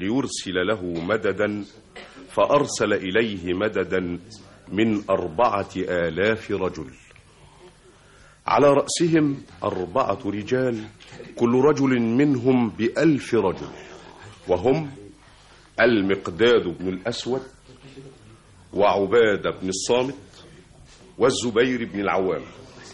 ليرسل له مددا فأرسل إليه مددا من أربعة آلاف رجل على رأسهم أربعة رجال كل رجل منهم بألف رجل وهم المقداد بن الأسود وعبادة بن الصامت والزبير بن العوام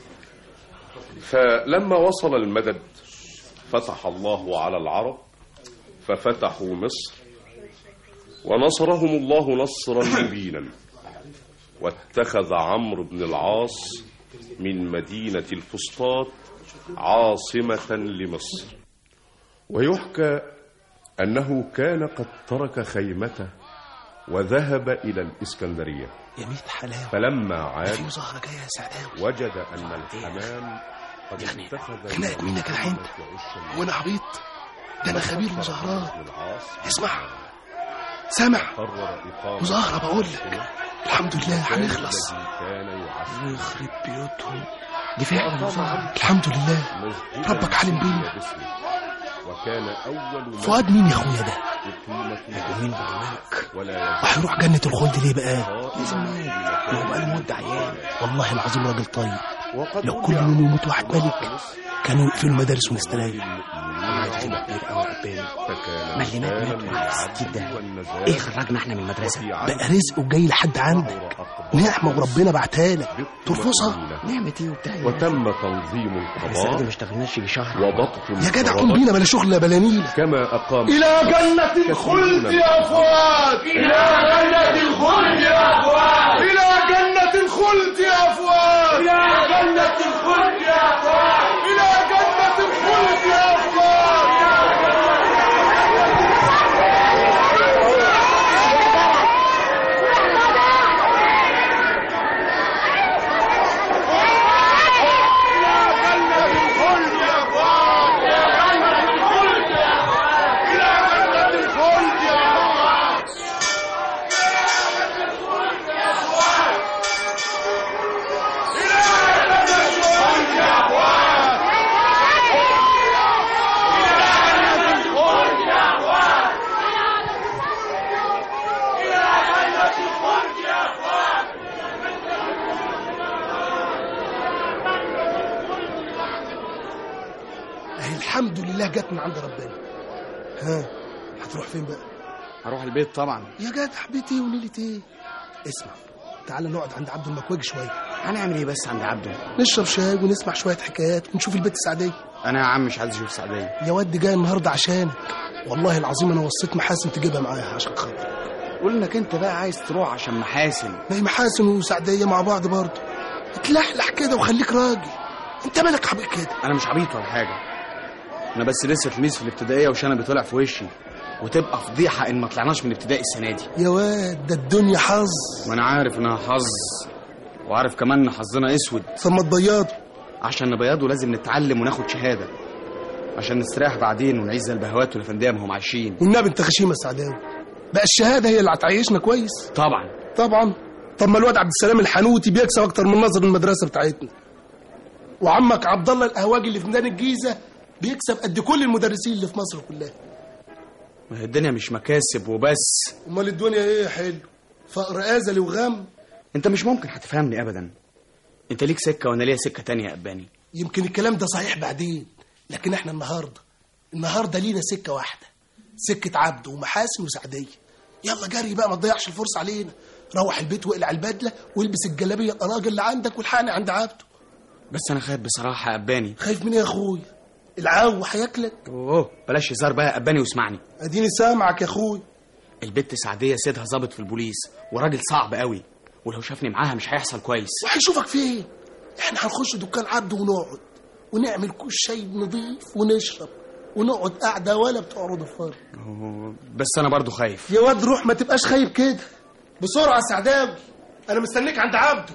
فلما وصل المدد فتح الله على العرب ففتحوا مصر ونصرهم الله نصرا مبينا واتخذ عمرو بن العاص من مدينة الفسطاط عاصمة لمصر ويحكى أنه كان قد ترك خيمته وذهب إلى الإسكندرية يا ميت حلاوه فلما عاد في مظاهره جايه يا سعداوي وجد أن الحمام قد اتخذ خناقة مين يا جدع انت؟ وانا عبيط ده انا خبير مظاهرات اسمع سامع قرر إقامة مظاهرة بقول لك الحمد لله هنخلص الذي كان يعد ويخرب بيوتهم دي فعلا مظاهرة الحمد لله مسجدا ربك عالم بينا. باسمه. وكان أول من فؤاد مين يا اخويا ده أقيمت مين بالملك ولا وهيروح جنة الخلد ليه بقى لازم ما هو بقاله مدة عيال والله العظيم راجل طيب وقد لو كل ولع يوم يموت واحد ملك كانوا يقفلوا المدارس ونستريح المؤمنين كبير قوي قدامي فكان ملينا إنسانا بنات وعز بالعدل جدا. والنزاهة ايه خرجنا احنا من المدرسة وفي عهد بقى رزق وجاي لحد عندك أقبل نعمة وربنا بعتها لك بنت ترفضها مؤمنة. نعمة ايه وبتاع إيه؟ وتم تنظيم احنا السنة دي ما القضاء اشتغلناش يجي شهر وضبط يا جدع قوم بينا بلا شغل لا بلا نيلة كما أقام إلى جنة الخلد يا فؤاد إلى جنة الخلد يا فؤاد إلى جنة الخلد يا فؤاد إلى جنة الخلد يا فؤاد إلى جنة الخلد يا فؤاد أهي الحمد لله جت من عند ربنا ها هتروح فين بقى هروح البيت طبعا يا جدع بيت ايه وليله ايه اسمع تعال نقعد عند عبد المكواج شويه هنعمل ايه بس عند عبده نشرب شاي ونسمع شويه حكايات ونشوف البيت السعديه انا يا عم مش عايز اشوف سعدية يا واد جاي النهارده عشانك والله العظيم انا وصيت محاسن تجيبها معايا عشان خاطر قول انك انت بقى عايز تروح عشان محاسن ما هي محاسن وسعديه مع بعض برضه اتلحلح كده وخليك راجل انت مالك عبيط كده انا مش عبيط ولا حاجة انا بس لسه تلميذ في الابتدائية وشنبي طلع في وشي وتبقى فضيحة ان ما طلعناش من الابتدائي السنة دي يا واد ده الدنيا حظ وانا عارف انها حظ وعارف كمان ان حظنا اسود ثم تبيضه عشان نبيضه لازم نتعلم وناخد شهادة عشان نستريح بعدين ونعيش زي البهوات والفندية ما هم عايشين والنبي انت غشيمه سعداوي بقى الشهاده هي اللي هتعيشنا كويس طبعا طبعا طب ما الواد عبد السلام الحنوتي بيكسب اكتر من نظر المدرسه بتاعتنا وعمك عبد الله القهواجي اللي في ميدان الجيزه بيكسب قد كل المدرسين اللي في مصر كلها ما هي الدنيا مش مكاسب وبس امال الدنيا ايه يا حلو فقر ازلي وغم انت مش ممكن هتفهمني ابدا انت ليك سكة وانا ليا سكة تانية يا اباني يمكن الكلام ده صحيح بعدين لكن احنا النهارده النهارده لينا سكه واحده سكه عبد ومحاسن وسعديه يلا جري بقى ما تضيعش الفرصه علينا روح البيت واقلع البدله والبس الجلابيه الراجل اللي عندك والحقني عند عبده بس انا خايف بصراحة يا اباني خايف من ايه يا اخويا العو هياكلك اوه بلاش هزار بقى يا اباني واسمعني اديني سامعك يا اخويا البت سعدية سيدها ظابط في البوليس وراجل صعب قوي ولو شافني معاها مش هيحصل كويس وهيشوفك فين احنا هنخش دكان عبده ونقعد ونعمل كوش شاي نضيف ونشرب ونقعد قاعده ولا بتعرض الفرق أوه، بس انا برضو خايف يا واد روح ما تبقاش خايب كده بسرعه يا سعداوي انا مستنيك عند عبده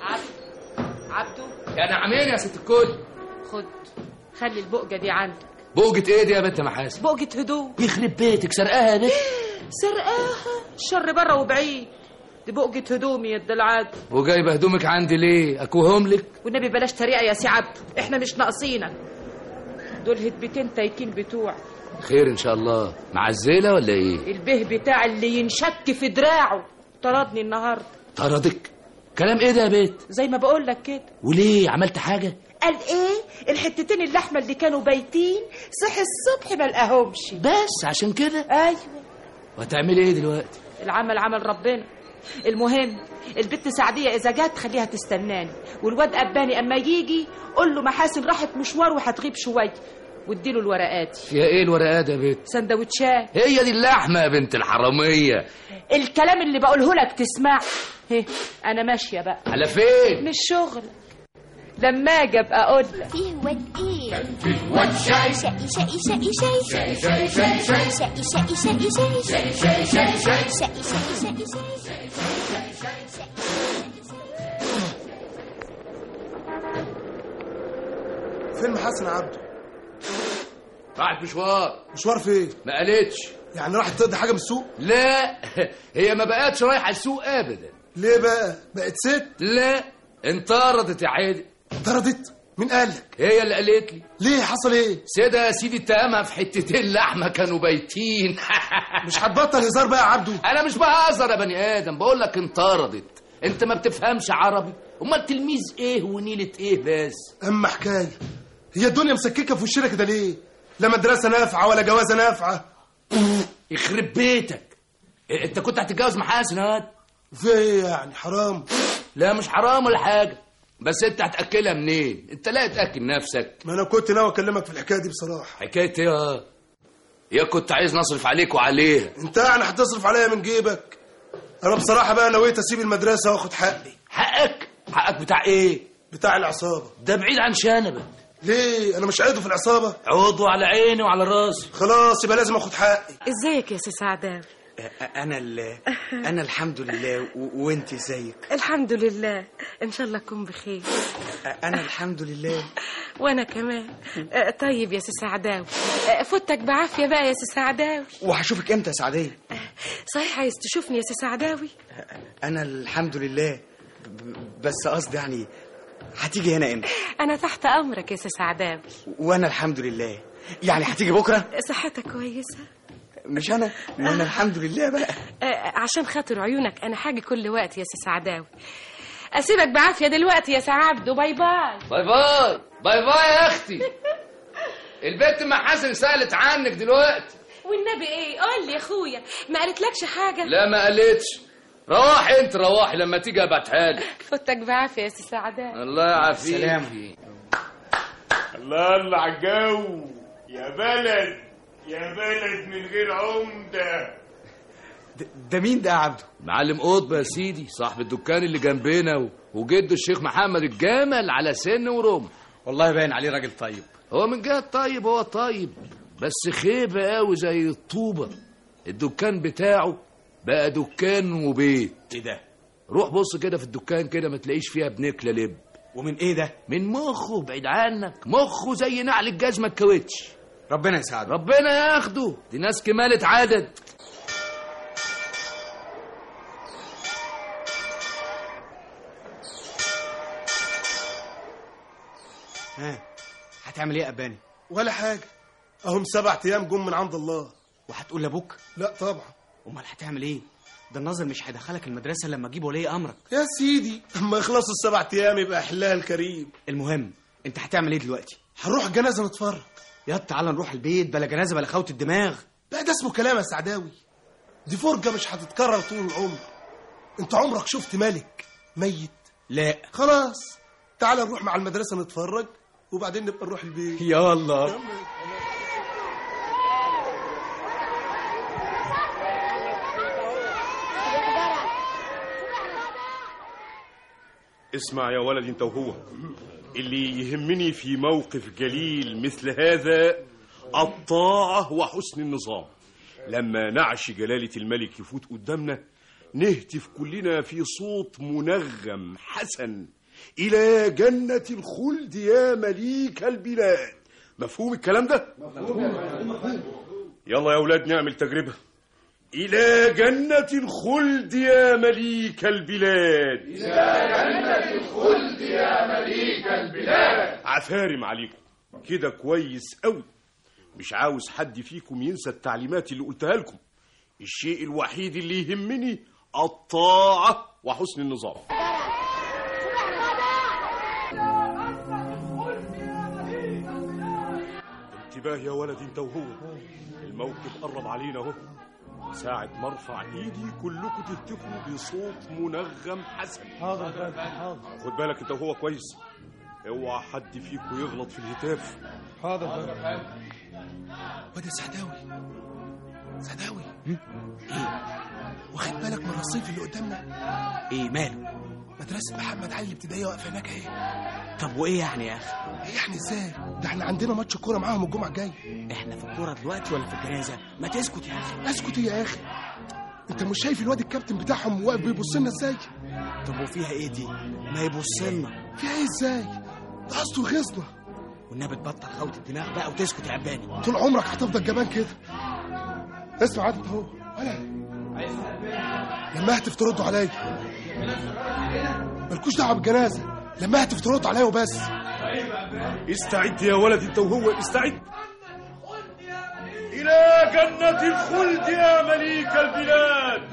عبده عبده يا نعمين يا ست الكل خد خلي البقجة دي عندك بوجة ايه دي يا بنت محاسن بوجة هدوم يخرب بيتك سرقاها يا بنت سرقاها الشر بره وبعيد دي بوجة هدومي يا الدلعاد وجايبه هدومك عندي ليه اكوهم لك والنبي بلاش تريقة يا سي عبد احنا مش ناقصينك دول هدبتين تايكين بتوع خير ان شاء الله معزله ولا ايه البه بتاع اللي ينشك في دراعه طردني النهارده طردك كلام ايه ده يا بيت زي ما بقول لك كده وليه عملت حاجه قال ايه الحتتين اللحمه اللي كانوا بايتين صحي الصبح ما لقاهمش بس عشان كده ايوه وهتعملي ايه دلوقتي العمل عمل ربنا المهم البت سعديه اذا جت خليها تستناني والواد اباني اما يجي قول له محاسن راحت مشوار وهتغيب شويه واديله الورقات فيها ايه الورقات يا بيت سندوتشات هي دي اللحمه يا بنت الحراميه الكلام اللي بقوله لك تسمع هه انا ماشيه بقى على فين مش شغل لما اجي ابقى اقول لك فيه واد ايه واد شاي شقي شقي شقي شاي شقي شقي شقي شقي شقي شقي شقي شقي شقي شقي شقي فين محسن عبده راحت مشوار مشوار فين ما قالتش يعني راحت تقضي حاجه من السوق لا هي ما بقتش رايحه السوق ابدا ليه بقى بقت ست لا انطردت يا عادل طردت مين قال لك هي اللي قالت لي ليه حصل ايه سيدة يا سيدي اتهمها في حتتين لحمه كانوا بايتين مش هتبطل هزار بقى يا عبده انا مش بهزر يا بني ادم بقول لك انطردت انت ما بتفهمش عربي امال تلميذ ايه ونيله ايه بس اما حكايه هي الدنيا مسككه في وشنا كده ليه لا مدرسه نافعه ولا جوازه نافعه يخرب بيتك إيه، انت كنت هتتجوز محاسن هاد في ايه يعني حرام لا مش حرام ولا حاجه بس انت هتاكلها منين انت لا تاكل نفسك ما انا كنت ناوي اكلمك في الحكايه دي بصراحه حكايه ايه يا يا كنت عايز نصرف عليك وعليها انت يعني هتصرف عليا من جيبك انا بصراحه بقى نويت اسيب المدرسه واخد حقي حقك حقك بتاع ايه بتاع العصابه ده بعيد عن شنبك ليه انا مش عضو في العصابه عضو على عيني وعلى راسي خلاص يبقى لازم اخد حقي ازيك يا سي سعداوي انا ال انا الحمد لله و- وانت ازيك الحمد لله ان شاء الله تكون بخير انا الحمد لله وانا كمان آه، طيب يا سي سعداوي آه، فوتك بعافيه بقى يا سي سعداوي وهشوفك امتى يا سعديه صحيح عايز تشوفني يا سي سعداوي انا الحمد لله ب- بس قصدي يعني هتيجي هنا امتى انا تحت امرك يا سي سعداوي وانا الحمد لله يعني هتيجي بكره صحتك كويسه مش انا ما انا الحمد لله بقى آه، عشان خاطر عيونك انا حاجه كل وقت يا سي سعداوي اسيبك بعافيه دلوقتي يا سي عبده باي باي باي باي باي باي يا اختي البنت ما حسن سالت عنك دلوقتي والنبي ايه قول لي يا اخويا ما قالتلكش حاجه لا ما قالتش روح انت روحي لما تيجي ابعتها لك فوتك بعافيه يا سي سعداوي الله يعافيك سلام. الله الله على الجو يا بلد يا بلد من غير عمده ده- ده مين ده يا عبده معلم قطب يا سيدي صاحب الدكان اللي جنبنا و- وجده الشيخ محمد الجمل على سن ورمح والله باين عليه راجل طيب هو من جهة طيب هو طيب بس خيبة قوي زي الطوبة الدكان بتاعه بقى دكان وبيت ايه ده روح بص كده في الدكان كده ما تلاقيش فيها بنكلة لب ومن ايه ده من مخه بعيد عنك مخه زي نعل الجزمة الكاوتش ربنا يساعده ربنا ياخده دي ناس كمالة عدد ها هتعمل ايه يا اباني ولا حاجه اهم سبع ايام جم من عند الله وهتقول لابوك لا طبعا امال هتعمل ايه ده الناظر مش هيدخلك المدرسه لما اجيب ولي امرك يا سيدي اما يخلصوا السبع ايام يبقى احلها الكريم المهم انت هتعمل ايه دلوقتي هنروح الجنازه نتفرج يا تعالى نروح البيت بلا جنازه بلا خوت الدماغ لا ده اسمه كلام يا سعداوي دي فرجه مش هتتكرر طول العمر انت عمرك شفت ملك ميت لا خلاص تعال نروح مع المدرسه نتفرج وبعدين نبقى نروح البيت يا والله اسمع يا ولد انت وهو اللي يهمني في موقف جليل مثل هذا الطاعة وحسن النظام لما نعش جلالة الملك يفوت قدامنا نهتف كلنا في صوت منغم حسن إلى جنة الخلد يا مليك البلاد مفهوم الكلام ده يلا يا اولاد نعمل تجربه الى جنه الخلد يا مليك البلاد عفارم عليكم كده كويس قوي مش عاوز حد فيكم ينسى التعليمات اللي قلتها لكم الشيء الوحيد اللي يهمني الطاعة وحسن النظام انتباه يا ولد انت وهو الموكب قرب علينا اهو ساعة ما ارفع ايدي كلكم تهتفوا بصوت منغم حسن حاضر حاضر خد بالك انت وهو كويس اوعى حد فيكم يغلط في الهتاف حاضر واد يا سعداوي سعداوي ايه واخد بالك من الرصيف اللي قدامنا ايه ماله مدرسة محمد علي الابتدائية واقفة هناك اهي طب وايه يعني يا اخي ايه يعني ازاي ده احنا عندنا ماتش كورة معاهم الجمعة الجاية احنا في الكوره دلوقتي ولا في الجنازه ما تسكت يا اخي اسكت يا اخي انت مش شايف الواد الكابتن بتاعهم واقف بيبص لنا ازاي طب وفيها ايه دي ما يبص لنا فيها ايه ازاي ده قصده يغيظنا والنبي تبطل خوت الدماغ بقى وتسكت يا عباني طول عمرك هتفضل جبان كده اسمع عاد انت اهو ولا لما اهتف تردوا عليا مالكوش دعوه بالجنازه لما اهتف تردوا عليا وبس استعد يا ولد انت وهو استعد إلى جنة الخلد يا مليك البلاد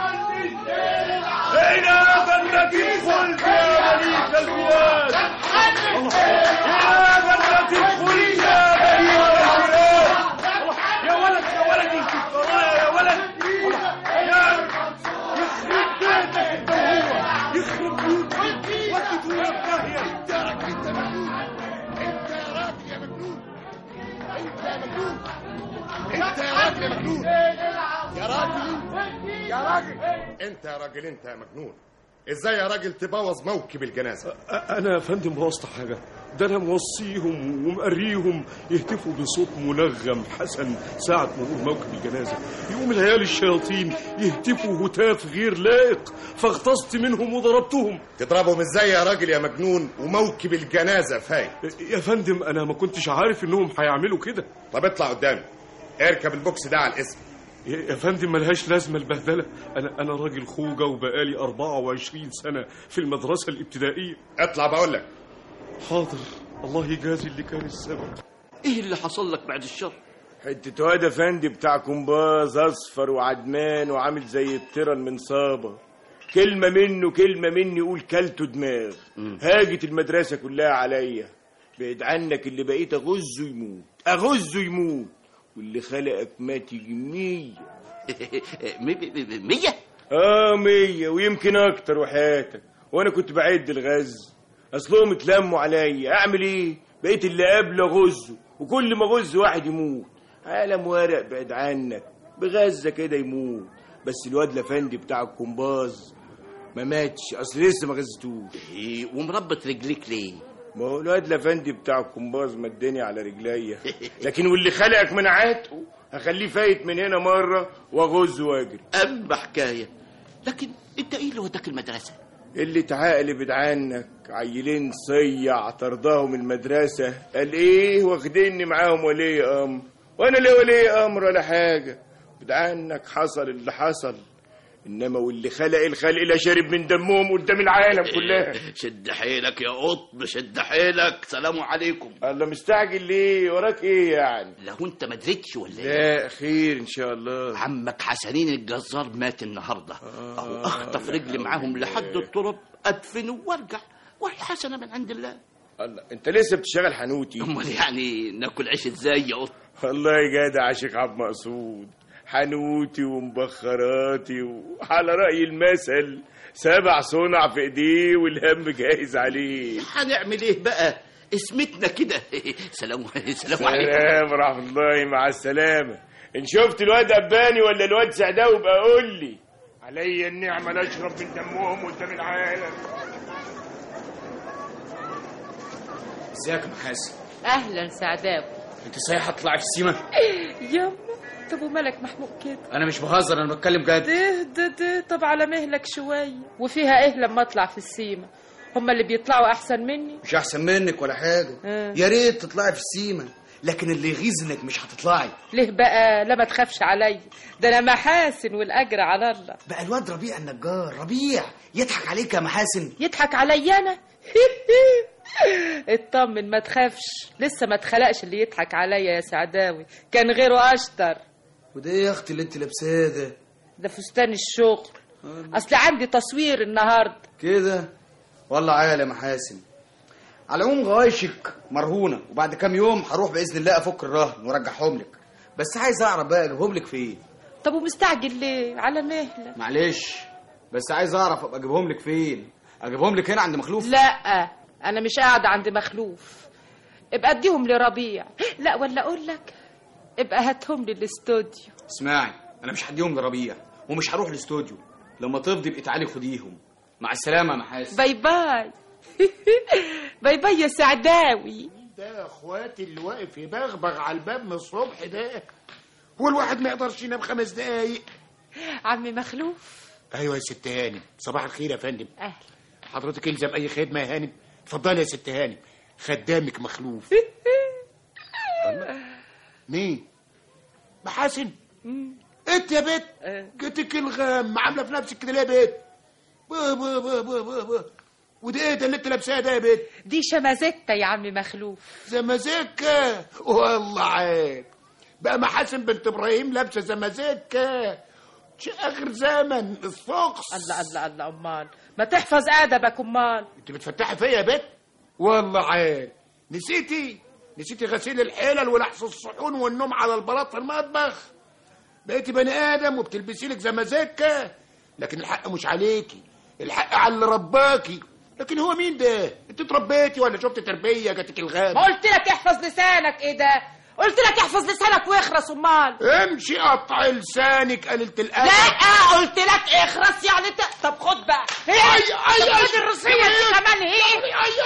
إلى جنة الخلد يا مليك البلاد إلى جنة الخلد يا مليك البلاد يا ولد يا ولد انت ورايا يا ولد يا يخرب بيتك انت وهو يخرب بيوتك ودته يا داهية انت يا راجل انت مجنون انت يا راجل يا مجنون انت يا مجنون انت يا راجل يا مجنون يا راجل يا راجل انت يا راجل انت يا مجنون ازاي يا راجل تبوظ موكب الجنازه انا يا فندم بوظت حاجه ده انا موصيهم ومقريهم يهتفوا بصوت منغم حسن ساعة مرور موكب الجنازة يقوم العيال الشياطين يهتفوا هتاف غير لائق فاغتصت منهم وضربتهم تضربهم ازاي يا راجل يا مجنون وموكب الجنازه فايت يا فندم انا ما كنتش عارف انهم هيعملوا كده طب اطلع قدامي اركب البوكس ده على الاسم يا يا فندم ملهاش لازمة البهدلة أنا أنا راجل خوجة وبقالي 24 سنة في المدرسة الابتدائية اطلع بقول لك حاضر الله يجازي اللي كان السبب ايه اللي حصل لك بعد الشر حتة واد افندي بتاع كومباز اصفر وعدمان وعامل زي الطيرة المنصابة كلمة منه كلمة مني يقول كلته دماغ هاجت المدرسة كلها عليا بعد عنك اللي بقيت اغزه يموت اغزه يموت واللي خلقك مات يجي مية مية اه مية ويمكن اكتر وحياتك وانا كنت بعد الغز اصلهم اتلموا عليا اعمل ايه بقيت اللي قبل اغزه وكل ما اغز واحد يموت عالم ورق بعد عنك بغزه كده يموت بس الواد الافندي بتاع الكومباز ما ماتش اصل لسه ما غزتوش إيه ومربط رجليك ليه ما هو الواد الافندي بتاع الكومباز مدني على رجليا لكن واللي خلقك من عاتقه هخليه فايت من هنا مره واغز واجري اما حكايه لكن انت ايه اللي وداك المدرسه اللي تعقل بعد عنك عيلين صيع طرداهم المدرسة قال ايه واخديني معاهم ولي امر وانا لا ولي امر ولا حاجة بعد عنك حصل اللي حصل انما واللي خلق الخلق لا شارب من دمهم قدام العالم كلها شد حيلك يا قطب شد حيلك سلام عليكم الله مستعجل ليه وراك ايه يعني لو انت ما دريتش ولا ايه لا خير ان شاء الله عمك حسنين الجزار مات النهارده اهو اخطف رجلي معاهم لحد التراب ادفنه وارجع وهي حسنه من عند الله الله انت لسه بتشتغل حنوتي امال يعني ناكل عيش ازاي يا قط والله يا جدع عاشق عبد مقصود حنوتي ومبخراتي وعلى رأي المثل سبع صنع في ايديه والهم جاهز عليه هنعمل ايه بقى اسمتنا كده سلام سلام عليكم سلام ورحمة الله مع السلامة ان شفت الواد أباني ولا الواد سعداوي بقى قول لي عليا النعمة لا اشرب من دمهم قدام العالم ازيك يا محاسن اهلا سعداوي انت صحيح هتطلعي في السيما ياما طب ومالك محموق كده انا مش بهزر انا بتكلم جد ده ده ده طب على مهلك شويه وفيها ايه لما اطلع في السيما هما اللي بيطلعوا احسن مني مش احسن منك ولا حاجه آه. يا ريت تطلعي في السيما لكن اللي يغيظ انك مش هتطلعي ليه بقى لا ما تخافش عليا ده انا محاسن والاجر على الله بقى الواد ربيع النجار ربيع يضحك عليك يا محاسن يضحك عليا انا اطمن ما تخافش لسه ما اتخلقش اللي يضحك عليا يا سعداوي كان غيره اشطر وده ايه يا اختي اللي انت لابساه ده ده فستان الشغل اصل عندي تصوير النهارده كده والله عال يا محاسن على العموم غوايشك مرهونه وبعد كام يوم هروح باذن الله افك الرهن وارجعهم لك بس عايز اعرف بقى اجيبهم لك فين طب ومستعجل ليه على مهلك معلش بس عايز اعرف ابقى اجيبهم لك فين اجيبهم لك هنا عند مخلوف لا انا مش قاعده عند مخلوف ابقى اديهم لربيع لا ولا اقول لك ابقى هاتهم لي الاستوديو اسمعي انا مش هديهم لربيع ومش هروح الاستوديو لما تفضي ابقي تعالي خديهم مع السلامه يا محاسن باي باي باي باي يا سعداوي ده يا اخواتي اللي واقف يبغبغ على الباب من الصبح ده هو الواحد ما يقدرش ينام خمس دقايق عمي مخلوف ايوه يا ست هانم صباح الخير يا فندم اهلا حضرتك الزم اي خدمه يا هانم اتفضلي يا ست هانم خدامك مخلوف مين محاسن انت يا بت جيتك الغم عامله في نفسك كده ليه يا بت با با با با با با. وده ايه ده اللي انت لابساه ده يا بت دي شمازتة يا عمي مخلوف زمازيكا والله عيب بقى محاسن بنت ابراهيم لابسه زمازيكا شي اخر زمن الفقس الله الله الله امال ما تحفظ ادبك امال انت بتفتحي فيا يا بت والله عيب نسيتي نسيتي غسيل الحلل ولحس الصحون والنوم على البلاط في المطبخ بقيتي بني ادم وبتلبسي لك زمازيكا لكن الحق مش عليكي الحق على اللي رباكي لكن هو مين ده انت اتربيتي ولا شفت تربيه جاتك الغاب ما قلت لك احفظ لسانك ايه ده قلت لك احفظ لسانك واخرس امال امشي قطع لسانك قليلة الادب لا قلت لك اخرس يعني انت طب خد بقى هي أي- أي- طب أي- خد الروسية يا دي بوليس. كمان هي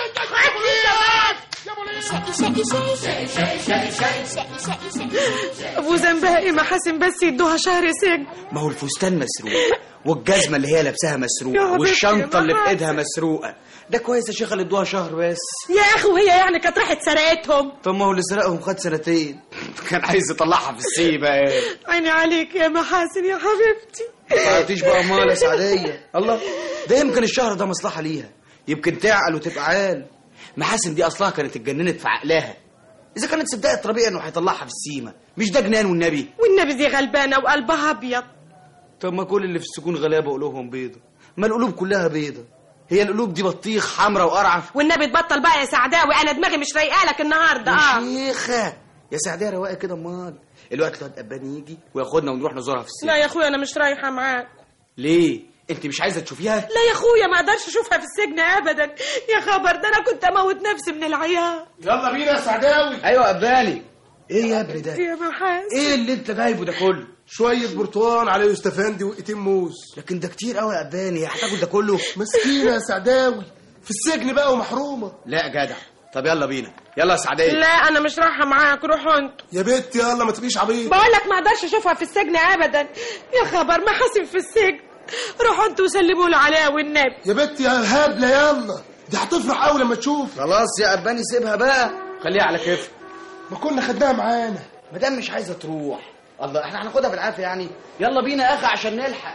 شقي شقي شقي شقي شقي شقي شقي شقي ابو ذنبها ايه محاسن بس يدوها شهر سجن ما هو الفستان مسروق والجزمه اللي هي لابساها يا مسروقه حبيبتي والشنطه يا اللي في محاسن. ايدها مسروقه ده كويس يا شيخه اللي ادوها شهر بس يا اخي وهي يعني كانت راحت سرقتهم طب ما هو اللي سرقهم خد سنتين كان عايز يطلعها في السيبه ايه عيني عليك يا محاسن يا حبيبتي ما عرفتيش بقى امال يا سعديه الله ده يمكن الشهر ده مصلحه ليها يمكن تعقل وتبقى عال محاسن دي اصلها كانت اتجننت في عقلها اذا كانت صدقت ربيع انه هيطلعها في السيمه مش ده جنان والنبي والنبي دي غلبانه وقلبها ابيض طب ما كل اللي في السجون غلابه قلوبهم بيضه ما القلوب كلها بيضه هي القلوب دي بطيخ حمرا وقرعه والنبي تبطل بقى يا سعداوي انا دماغي مش رايقالك النهارده اه شيخه يا سعديه رواقه كده امال الوقت الواد قباني يجي وياخدنا ونروح نزورها في السيمه لا يا اخويا انا مش رايحه معاك ليه انت مش عايزه تشوفيها لا يا اخويا ما اقدرش اشوفها في السجن ابدا يا خبر ده انا كنت اموت نفسي من العياط يلا بينا يا سعداوي ايوه قبالي ايه يا ابني ده يا محاسن ايه اللي انت جايبه ده كله شويه برتقال على يوستفندي وقيتين موز لكن ده كتير قوي يا قباني هتاكل ده كله مسكينه يا سعداوي في السجن بقى ومحرومه لا يا جدع طب يلا بينا يلا يا سعديه لا انا مش رايحه معاك روحوا انتوا يا بنت يلا ما تبقيش عبيط بقول لك ما اقدرش اشوفها في السجن ابدا يا خبر محاسن في السجن روحوا انتوا وسلموا له عليها والنبي يا بنت يا هبله يلا دي هتفرح قوي لما تشوف خلاص يا قباني سيبها بقى خليها على كيفك ما كنا خدناها معانا ما دام مش عايزه تروح الله احنا هناخدها بالعافيه يعني يلا بينا يا اخي عشان نلحق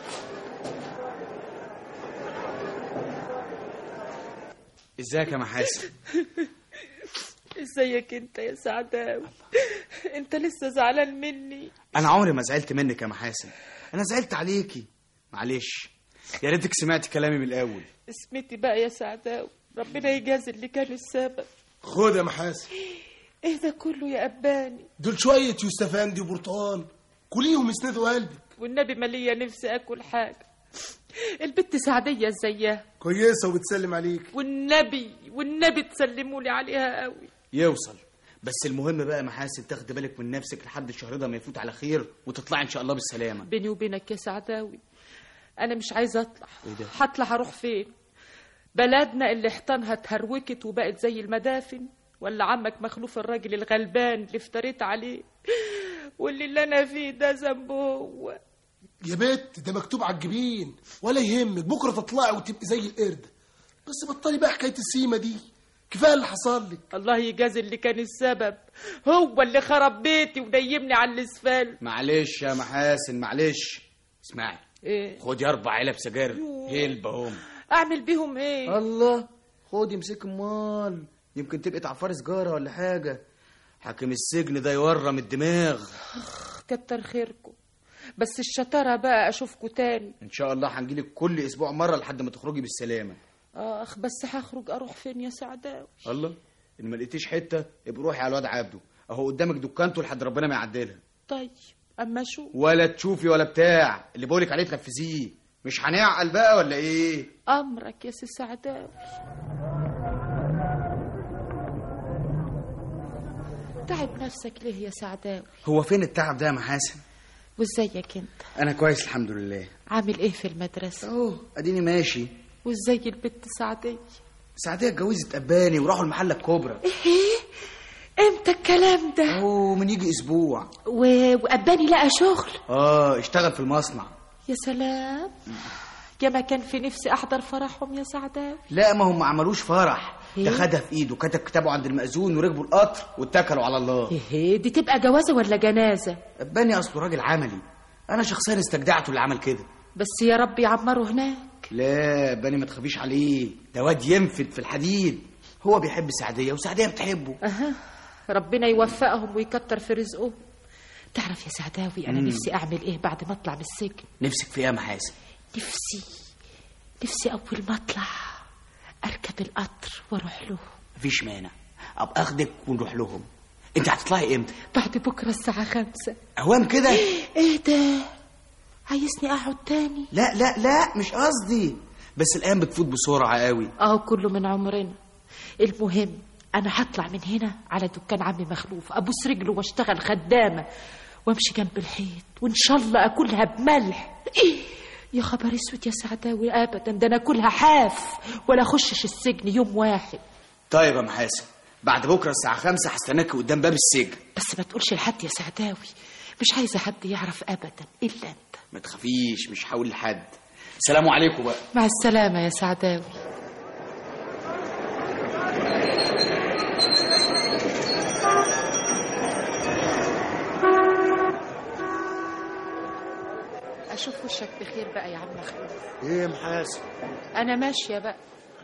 ازيك يا محاسن ازيك انت يا سعداوي انت لسه زعلان مني انا عمري ما زعلت منك يا محاسن انا زعلت عليكي معلش يا ريتك سمعت كلامي من الاول اسمتي بقى يا سعداوي ربنا يجازي اللي كان السبب خد يا محاسن ايه ده كله يا اباني دول شويه يوستفندي وبرتقال كليهم يسندوا قلبي والنبي ما ليا نفسي اكل حاجه البت سعديه ازيها كويسه وبتسلم عليك والنبي والنبي تسلموا لي عليها قوي يوصل بس المهم بقى يا محاسن تاخد بالك من نفسك لحد الشهر ده ما يفوت على خير وتطلعي ان شاء الله بالسلامه بيني وبينك يا سعداوي انا مش عايزه اطلع ايه ده هطلع هروح فين بلدنا اللي حيطانها اتهروكت وبقت زي المدافن ولا عمك مخلوف الراجل الغلبان اللي افتريت عليه واللي اللي انا فيه ده ذنبه هو يا بت ده مكتوب على الجبين ولا يهمك بكره تطلعي وتبقي زي القرد بس بطلي بقى حكايه السيمه دي كفايه اللي حصل لك الله يجازي اللي كان السبب هو اللي خرب بيتي ونيمني على الاسفل معلش يا محاسن معلش اسمعي ايه خدي اربع علب سجاير هلبة هم اعمل بيهم ايه الله خدي امسك امال يمكن تبقي تعفري سجاره ولا حاجه حاكم السجن ده يورم الدماغ كتر خيركم بس الشطاره بقى اشوفكم تاني ان شاء الله هنجيلك كل اسبوع مره لحد ما تخرجي بالسلامه اخ بس هخرج اروح فين يا سعداوي الله ان ما لقيتيش حته يبقى روحي على الواد عبده اهو قدامك دكانته لحد ربنا ما يعدلها طيب اما شو ولا تشوفي ولا بتاع اللي بقولك عليه تنفذيه مش هنعقل بقى ولا ايه امرك يا سي سعداوي تعب نفسك ليه يا سعداوي هو فين التعب ده يا محاسن وازيك انت انا كويس الحمد لله عامل ايه في المدرسه اهو اديني ماشي وازاي البت سعديه سعديه اتجوزت اباني وراحوا المحله الكبرى ايه امتى الكلام ده اهو من يجي اسبوع و... واباني لقى شغل اه اشتغل في المصنع يا سلام يا ما كان في نفسي احضر فرحهم يا سعداوي لا ما هم ما عملوش فرح ده إيه؟ خدها في ايده كتب كتابه عند المأذون وركبوا القطر واتكلوا على الله ايه دي تبقى جوازه ولا جنازه اباني اصله راجل عملي انا شخصيا استجدعته اللي عمل كده بس يا رب يعمره هناك لا باني ما تخافيش عليه ده واد ينفد في الحديد هو بيحب سعديه وسعديه بتحبه اها ربنا يوفقهم ويكتر في رزقهم تعرف يا سعداوي انا مم. نفسي اعمل ايه بعد ما اطلع من السجن نفسك في ايه يا محاسن نفسي نفسي اول ما اطلع اركب القطر واروح له مفيش مانع ابقى اخدك ونروح لهم انت هتطلعي امتى بعد بكره الساعه خمسة اوام كده ايه ده عايزني اقعد تاني لا لا لا مش قصدي بس الايام بتفوت بسرعه قوي اه كله من عمرنا المهم انا هطلع من هنا على دكان عمي مخلوف ابوس رجله واشتغل خدامه وامشي جنب الحيط وان شاء الله اكلها بملح إيه؟ يا خبر اسود يا سعداوي ابدا ده انا اكلها حاف ولا اخشش السجن يوم واحد طيب يا محاسن بعد بكره الساعه خمسة هستناك قدام باب السجن بس ما تقولش لحد يا سعداوي مش عايزه حد يعرف ابدا الا انت ما تخافيش مش هقول لحد سلام عليكم بقى مع السلامه يا سعداوي اشوف وشك بخير بقى يا عم مخلوف ايه محاسن انا ماشيه بقى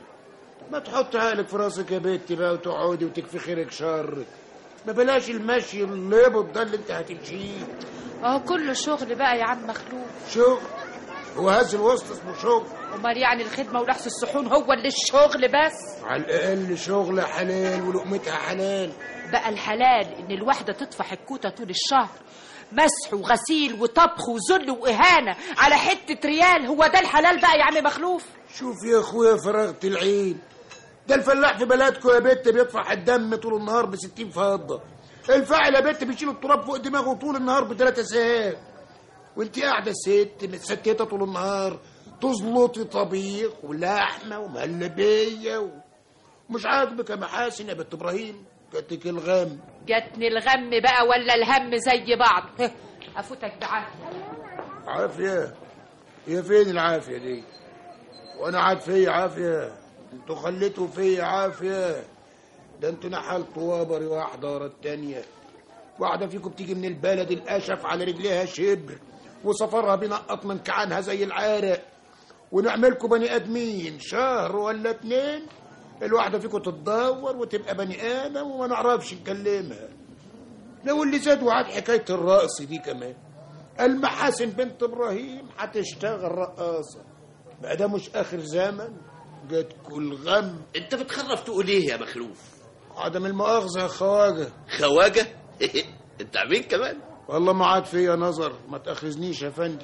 ما تحط عقلك في راسك يا بنتي بقى وتقعدي وتكفي خيرك شرك ما بلاش المشي الليبط ده اللي انت هتمشيه اهو كله شغل بقى يا عم مخلوف شغل هو هذا الوسط اسمه شغل امال يعني الخدمه ولحس الصحون هو اللي الشغل بس على الاقل شغل حلال ولقمتها حلال بقى الحلال ان الواحده تدفع الكوته طول الشهر مسح وغسيل وطبخ وذل واهانه على حته ريال هو ده الحلال بقى يا عم مخلوف شوف يا اخويا فرغت العين ده الفلاح في بلدكم يا بت بيدفع الدم طول النهار ب 60 فضه الفاعل يا بت بيشيل التراب فوق دماغه طول النهار بثلاثة ساعات وانت قاعده ست متستته طول النهار تزلطي طبيخ ولحمه ومهلبيه ومش عاجبك يا محاسن يا بنت ابراهيم جاتك الغم جاتني الغم بقى ولا الهم زي بعض هه، افوتك بعافيه عافيه هي فين العافيه دي وانا عاد فيا عافيه انتوا خليتوا فيا عافيه ده انتوا نحلتوا وابري واحده ورا التانيه واحده فيكم بتيجي من البلد الاشف على رجليها شبر وسفرها بينقط من كعانها زي العارق ونعملكم بني ادمين شهر ولا اتنين الواحده فيكم تتدور وتبقى بني ادم وما نعرفش نكلمها لو اللي زاد وعاد حكايه الرقص دي كمان المحاسن بنت ابراهيم هتشتغل رقاصه بقى ده مش اخر زمن جت كل غم انت بتخرف تقول ايه يا مخلوف عدم المؤاخذه يا خواجه خواجه انت عمين كمان والله ما عاد فيا نظر ما تاخذنيش يا فندم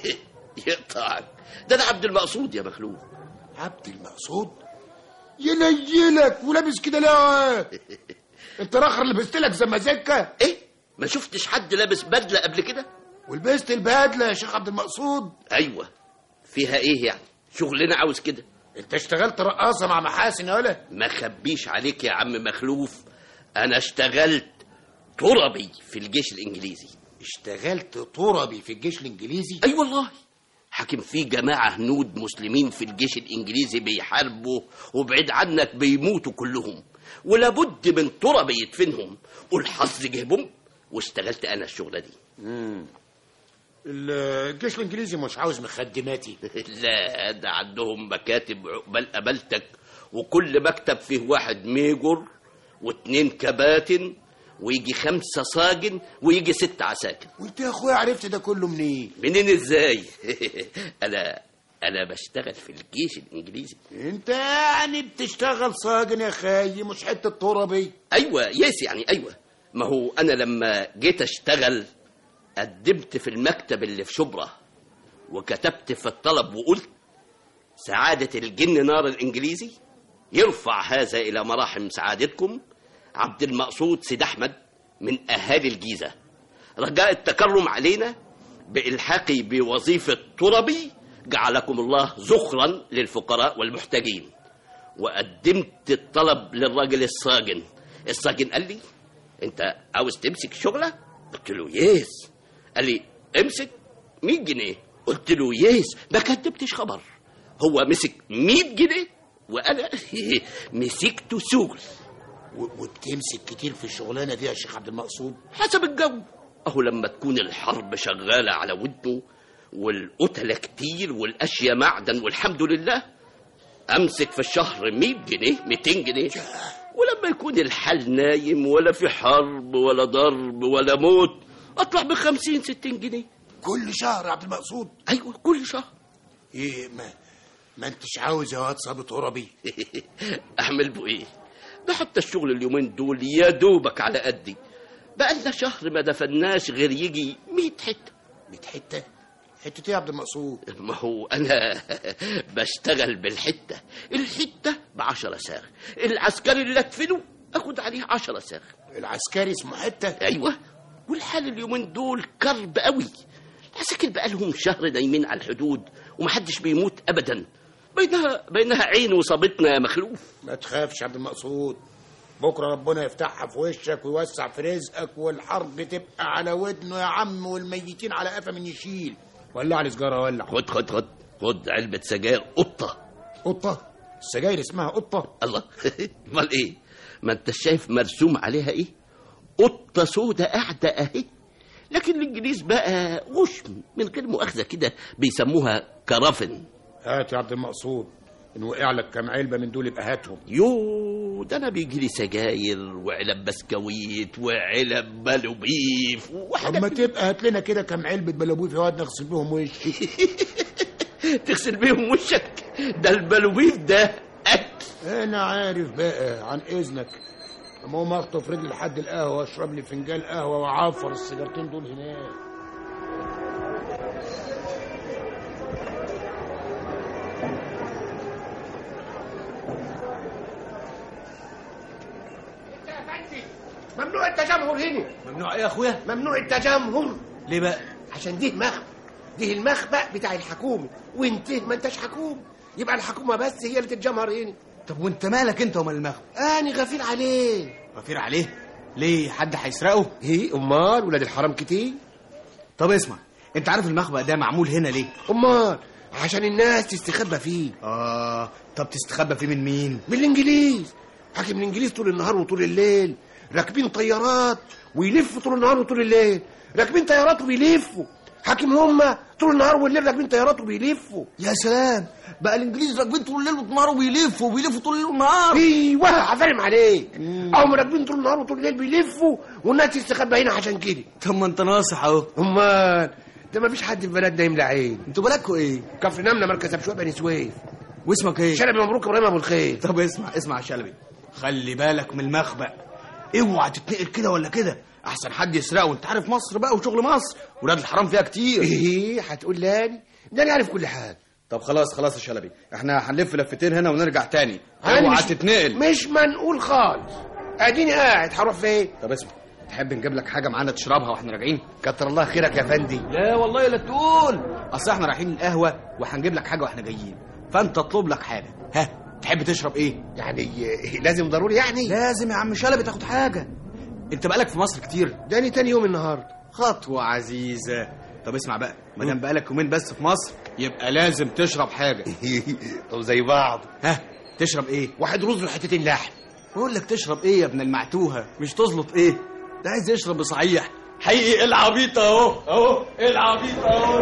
يقطعك ده انا عبد المقصود يا مخلوف عبد المقصود ينيلك ولابس كده لا انت راخر لبست لك زمازكه ايه ما شفتش حد لابس بدله قبل كده ولبست البدله يا شيخ عبد المقصود ايوه فيها ايه يعني شغلنا عاوز كده انت اشتغلت رقاصه مع محاسن يا ولا ما خبيش عليك يا عم مخلوف انا اشتغلت تربي في الجيش الانجليزي اشتغلت تربي في الجيش الانجليزي اي والله حاكم في جماعة هنود مسلمين في الجيش الإنجليزي بيحاربوا وبعيد عنك بيموتوا كلهم ولابد من تربي يدفنهم والحظ جه بوم واشتغلت انا الشغله دي مم. الجيش الانجليزي مش عاوز مخدماتي لا ده عندهم مكاتب عقبال قبلتك وكل مكتب فيه واحد ميجور واتنين كباتن ويجي خمسة صاجن ويجي ست عساكر وانت يا اخويا عرفت ده كله منين منين ازاي انا انا بشتغل في الجيش الانجليزي انت يعني بتشتغل صاجن يا خاي مش حته تربي ايوه يس يعني ايوه ما هو انا لما جيت اشتغل قدمت في المكتب اللي في شبرا وكتبت في الطلب وقلت سعادة الجن نار الإنجليزي يرفع هذا إلى مراحم سعادتكم عبد المقصود سيد أحمد من أهالي الجيزة رجاء التكرم علينا بإلحاقي بوظيفة تربي جعلكم الله ذخرا للفقراء والمحتاجين وقدمت الطلب للراجل الصاجن الصاجن قال لي انت عاوز تمسك شغلة قلت له يس قال لي امسك 100 جنيه قلت له يس ما كتبتش خبر هو مسك 100 جنيه وانا مسكته شغل وبتمسك كتير في الشغلانه دي يا شيخ عبد المقصود حسب الجو اهو لما تكون الحرب شغاله على ودنه والقتلة كتير والاشياء معدن والحمد لله امسك في الشهر 100 جنيه 200 جنيه ولما يكون الحال نايم ولا في حرب ولا ضرب ولا موت اطلع ب 50 60 جنيه كل شهر يا عبد المقصود ايوه كل شهر ايه ما ما انتش عاوز يا واد صابت تربي اعمل بو ايه ده حتى الشغل اليومين دول يا دوبك على قدي بقى لنا شهر ما دفناش غير يجي 100 حته 100 حته حته ايه يا عبد المقصود ما هو انا بشتغل بالحته الحته ب 10 ساغ العسكري اللي ادفنه اخد عليه 10 ساغ العسكري اسمه حته ايوه والحال اليومين دول كرب قوي العساكر بقى لهم شهر نايمين على الحدود ومحدش بيموت ابدا بينها بينها عين وصابتنا يا مخلوف ما تخافش يا عبد المقصود بكره ربنا يفتحها في وشك ويوسع في رزقك والحرب تبقى على ودنه يا عم والميتين على قفا من يشيل ولع لي سجاره ولع خد خد خد خد علبه سجاير قطه قطه السجاير اسمها قطه الله امال ايه ما انت شايف مرسوم عليها ايه قطه سودة قاعده اهي لكن الانجليز بقى غشم من غير مؤاخذه كده بيسموها كرافن هات يا عبد المقصود ان وقع لك كام علبه من دول يبقى هاتهم يو ده انا بيجي لي سجاير وعلب بسكويت وعلب بلوبيف وحاجات اما تبقى هات لنا كده كام علبه بلوبيف يا واد نغسل بيهم وشي تغسل بيهم وشك ده البلوبيف ده اكل انا عارف بقى عن اذنك اما اقوم اخطف رجلي لحد القهوه واشرب لي فنجان قهوه واعفر السيجارتين دول هناك ممنوع التجمهر هنا ممنوع ايه يا اخويا ممنوع التجمهر ليه بقى عشان دي مخبأ دي المخبأ بتاع الحكومة وانت ما انتش حكومة يبقى الحكومة بس هي اللي تتجمهر هنا طب وانت مالك انت ومال المخبأ اني غفير عليه غفير عليه ليه حد هيسرقه ايه امال ولاد الحرام كتير طب اسمع انت عارف المخبأ ده معمول هنا ليه امال عشان الناس تستخبى فيه اه طب تستخبى فيه من مين من الانجليز حاكم الانجليز طول النهار وطول الليل راكبين طيارات ويلفوا طول النهار وطول الليل راكبين طيارات وبيلفوا حاكم هم طول النهار والليل راكبين طيارات وبيلفوا يا سلام بقى الانجليز راكبين طول الليل والنهار وبيلفوا وبيلفوا طول الليل والنهار ايوه هفهم عليك هم راكبين طول النهار وطول الليل بيلفوا والناس تستخبى هنا عشان كده طب ما انت ناصح اهو امال ده ما فيش حد في بلدنا يملى عين انتوا بلدكوا ايه كفر نمله مركز ابشوق بني سويف واسمك ايه شلبي مبروك ابراهيم ابو الخير طب اسمع اسمع يا شلبي خلي بالك من المخبأ اوعى تتنقل كده ولا كده احسن حد يسرقه وانت عارف مصر بقى وشغل مصر ولاد الحرام فيها كتير ايه هتقول لاني ده انا عارف كل حاجه طب خلاص خلاص يا شلبي احنا هنلف لفتين هنا ونرجع تاني أنا اوعى مش- تتنقل مش منقول خالص اديني قاعد هروح فين طب اسمع تحب نجيب لك حاجه معانا تشربها واحنا راجعين كتر الله خيرك يا فندي لا والله لا تقول اصل احنا رايحين القهوه وهنجيب لك حاجه واحنا جايين فانت اطلب لك حاجه ها تحب تشرب ايه يعني لازم ضروري يعني لازم يا عم شلبي تاخد حاجه انت بقالك في مصر كتير داني تاني يوم النهارده خطوه عزيزه طب اسمع بقى ما دام بقالك يومين بس في مصر يبقى لازم تشرب حاجه طب زي بعض ها تشرب ايه واحد رز وحتتين لحم بقول لك تشرب ايه يا ابن المعتوهه مش تزلط ايه ده عايز يشرب بصحيح حقيقي العبيط اهو اهو العبيط اهو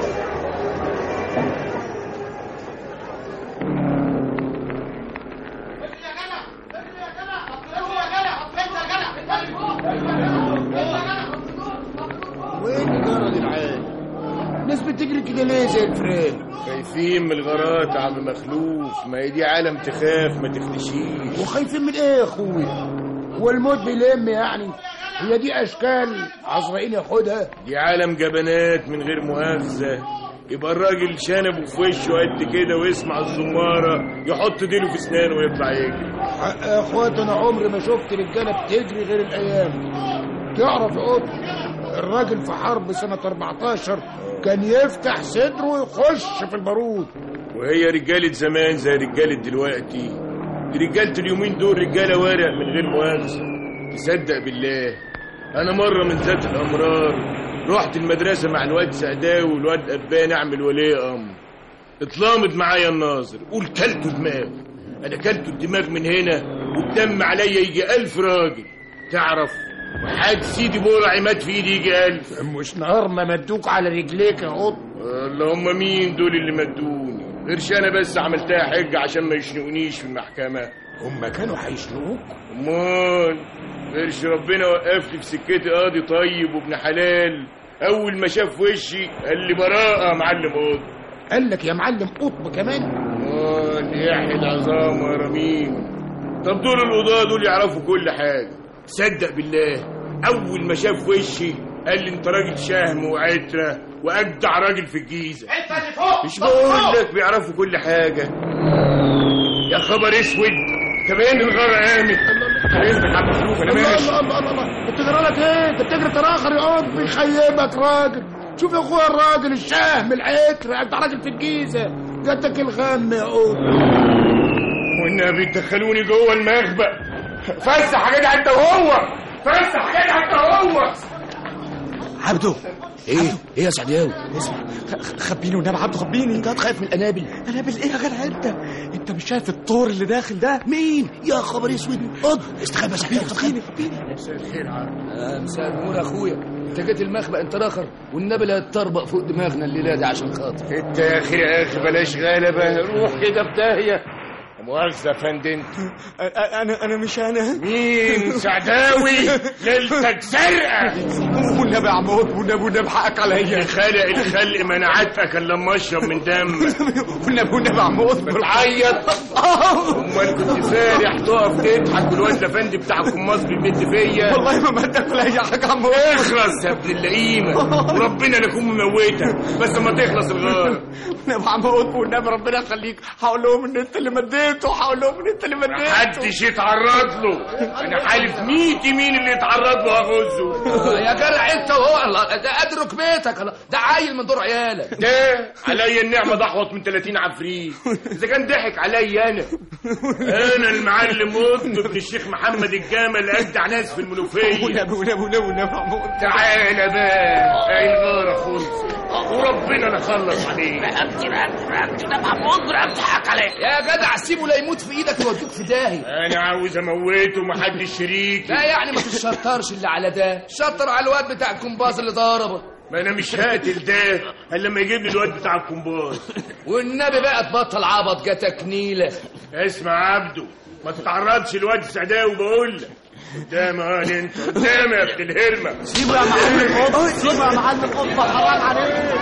وين الجرى دي العيال الناس بتجري كده ليه زي الفراخ خايفين من الغارات يا عم مخلوف ما هي دي عالم تخاف ما تخدشيش وخايفين من ايه يا اخويا هو الموت بيلم يعني هي دي اشكال عزرائيل ياخدها دي عالم جبنات من غير مؤاخذة يبقى الراجل شنبه في وشه قد كده ويسمع الزمارة يحط ديله في اسنانه ويطلع يجري حق يا اخوات انا عمري ما شفت رجاله بتجري غير الايام دي. تعرف يا قط الراجل في حرب سنة 14 كان يفتح صدره ويخش في البارود وهي رجالة زمان زي رجالة دلوقتي دي رجالة اليومين دول رجالة ورق من غير مؤاخذة تصدق بالله أنا مرة من ذات الأمرار رحت المدرسة مع الواد سعداوي والواد أبان أعمل ولي أمر اتلامت معايا الناظر قول كلته دماغ أنا كلته الدماغ من هنا والدم عليا يجي ألف راجل تعرف وحاج سيدي بورعي مات في ايدي يجي ألف مش نهار ما مدوك على رجليك يا قط اللي هم مين دول اللي مدوني غيرش انا بس عملتها حجة عشان ما يشنقونيش في المحكمة هم كانوا هيشنقوك امال غيرش ربنا وقف لي في سكتي قاضي طيب وابن حلال اول ما شاف وشي قال لي براءة يا معلم قط قال لك يا معلم قطب كمان امال يحيى العظام يا رميم طب دول القضاة دول يعرفوا كل حاجة صدق بالله اول ما شاف وشي قال لي انت راجل شهم وعترة واجدع راجل في الجيزة انت اللي فوق مش بقول لك بيعرفوا كل حاجة يا خبر اسود كمان الغارة قامت على اذنك يا عم مخلوف انا الله ماشي الله الله الله الله انت تجرى لك ايه انت بتجري تراخر يا قط بيخيبك راجل شوف يا اخويا الراجل الشهم العتر انت راجل في الجيزه جاتك الغم يا قط والنبي تدخلوني جوه المخبأ فسح يا جدع انت وهو فسح يا جدع انت وهو عبده ايه ايه يا سعداوي اسمع خ- خبيني والنبي عبده خبيني انت هتخاف من الانابل انابل ايه يا جدع انت انت مش شايف الطور اللي داخل ده مين يا خبر اسود قط استخبى يا سعداوي خبيني خبيني مساء الخير عم آه، مساء النور يا اخويا انت جيت المخبأ انت راخر والنبي لا تطربق فوق دماغنا الليله دي عشان خاطر انت يا اخي يا اخي بلاش غلبة روح كده في داهية مؤاخذة يا فندم انا انا مش انا مين سعداوي ليلتك زرقاء والنبي يا عم قط والنبي والنبي حقك عليا اللي خلق الخلق منعتك الا لما اشرب من دمك والنبي والنبي يا عم قط بتعيط امال كنت فارح تقف تضحك والواد الافندي بتاع القماص بيمد فيا والله ما بدك ولا اي حاجه يا عم قط اخلص يا ابن اللئيمه وربنا لا يكون مموتك بس ما تخلص الغار والنبي يا عم قط والنبي ربنا يخليك هقول لهم ان انت اللي مديته هقول لهم ان انت اللي مديته محدش يتعرض له انا حالف ميتي مين اللي يتعرض له اغزه يا جدع انت وهو الله ده قد ركبتك الله ده عيل من دور عيالك ده عليا النعمة ضحوت من 30 عفريت إذا كان ضحك عليا أنا أنا المعلم قطب ابن الشيخ محمد الجامل أجدع ناس في المنوفية والنبي والنبي والنبي والنبي يا عم قط تعالى بقى أي الغارة خلص وربنا نخلص عليه رقبتي رقبتي رقبتي ده محمود رقبتي حق عليه يا جدع سيبه لا يموت في ايدك يوديك في داهيه أنا عاوز أموته محدش شريكي لا يعني ما تشطرش اللي على ده شطر على الواد بتاع الكومباز اللي ضربك ما أنا مش هقتل ده إلا لما يجيب لي الواد بتاع الكومباز والنبي بقى تبطل عبط جاتك نيله اسمع عبده ما تتعرضش الواد السعداوي بقول لك قدام قال انت قدام يا ابن الهرمه سيبه يا معلم قط سيبه يا معلم قط حرام عليك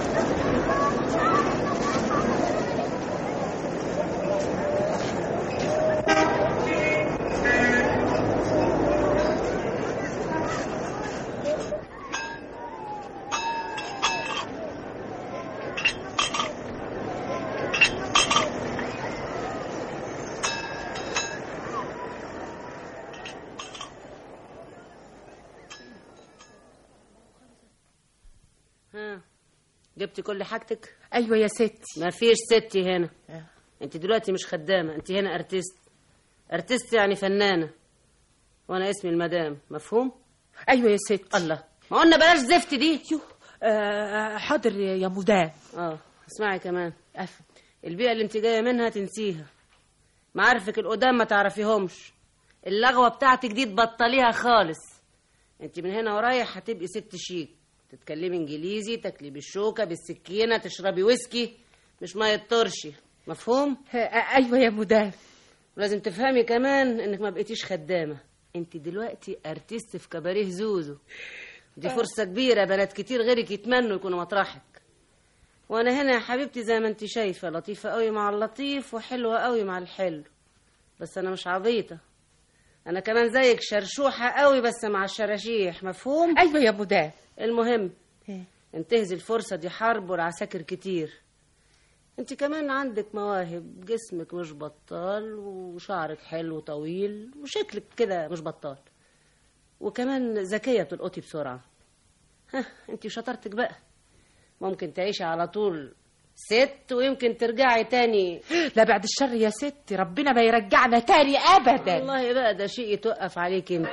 ها جبتي كل حاجتك ايوه يا ستي ما فيش ستي هنا انت دلوقتي مش خدامه انت هنا ارتست ارتست يعني فنانه وانا اسمي المدام مفهوم ايوه يا ستي الله ما قلنا بلاش زفت دي آه حاضر يا مدام اه اسمعي كمان البيئه اللي انت جايه منها تنسيها معارفك القدام ما تعرفيهمش اللغوه بتاعتك دي تبطليها خالص انت من هنا ورايح هتبقي ست شيك تتكلمي انجليزي تاكلي بالشوكه بالسكينه تشربي ويسكي مش ميه ترشي مفهوم ايوه يا مدام لازم تفهمي كمان انك ما بقيتيش خدامه انت دلوقتي ارتست في كباريه زوزو دي فرصه كبيره بنات كتير غيرك يتمنوا يكونوا مطرحك وانا هنا يا حبيبتي زي ما انت شايفه لطيفه قوي مع اللطيف وحلوه قوي مع الحلو بس انا مش عبيطه انا كمان زيك شرشوحه قوي بس مع الشراشيح مفهوم ايوه يا مدام المهم انتهزي الفرصه دي حرب والعساكر كتير انت كمان عندك مواهب جسمك مش بطال وشعرك حلو طويل وشكلك كده مش بطال وكمان ذكيه بتلقطي بسرعه ها انت شطارتك بقى ممكن تعيشي على طول ست ويمكن ترجعي تاني لا بعد الشر يا ستي ربنا ما يرجعنا تاني ابدا والله بقى ده شيء يتوقف عليك انت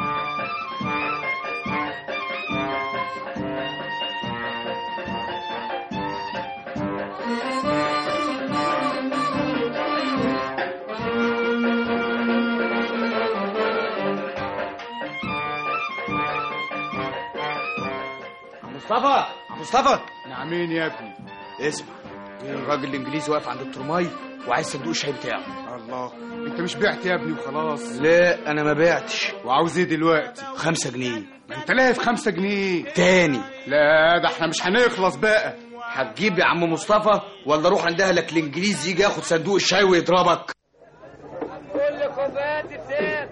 مصطفى مصطفى نعمين يا ابني اسمع الراجل الانجليزي واقف عند الترماي وعايز صندوق الشاي بتاعه الله انت مش بعت يا ابني وخلاص لا انا ما بعتش وعاوز ايه دلوقتي خمسة جنيه ما انت لاقي في خمسة جنيه تاني لا ده احنا مش هنخلص بقى هتجيب يا عم مصطفى ولا اروح عند اهلك الانجليزي يجي ياخد صندوق الشاي ويضربك كل كوبايات السير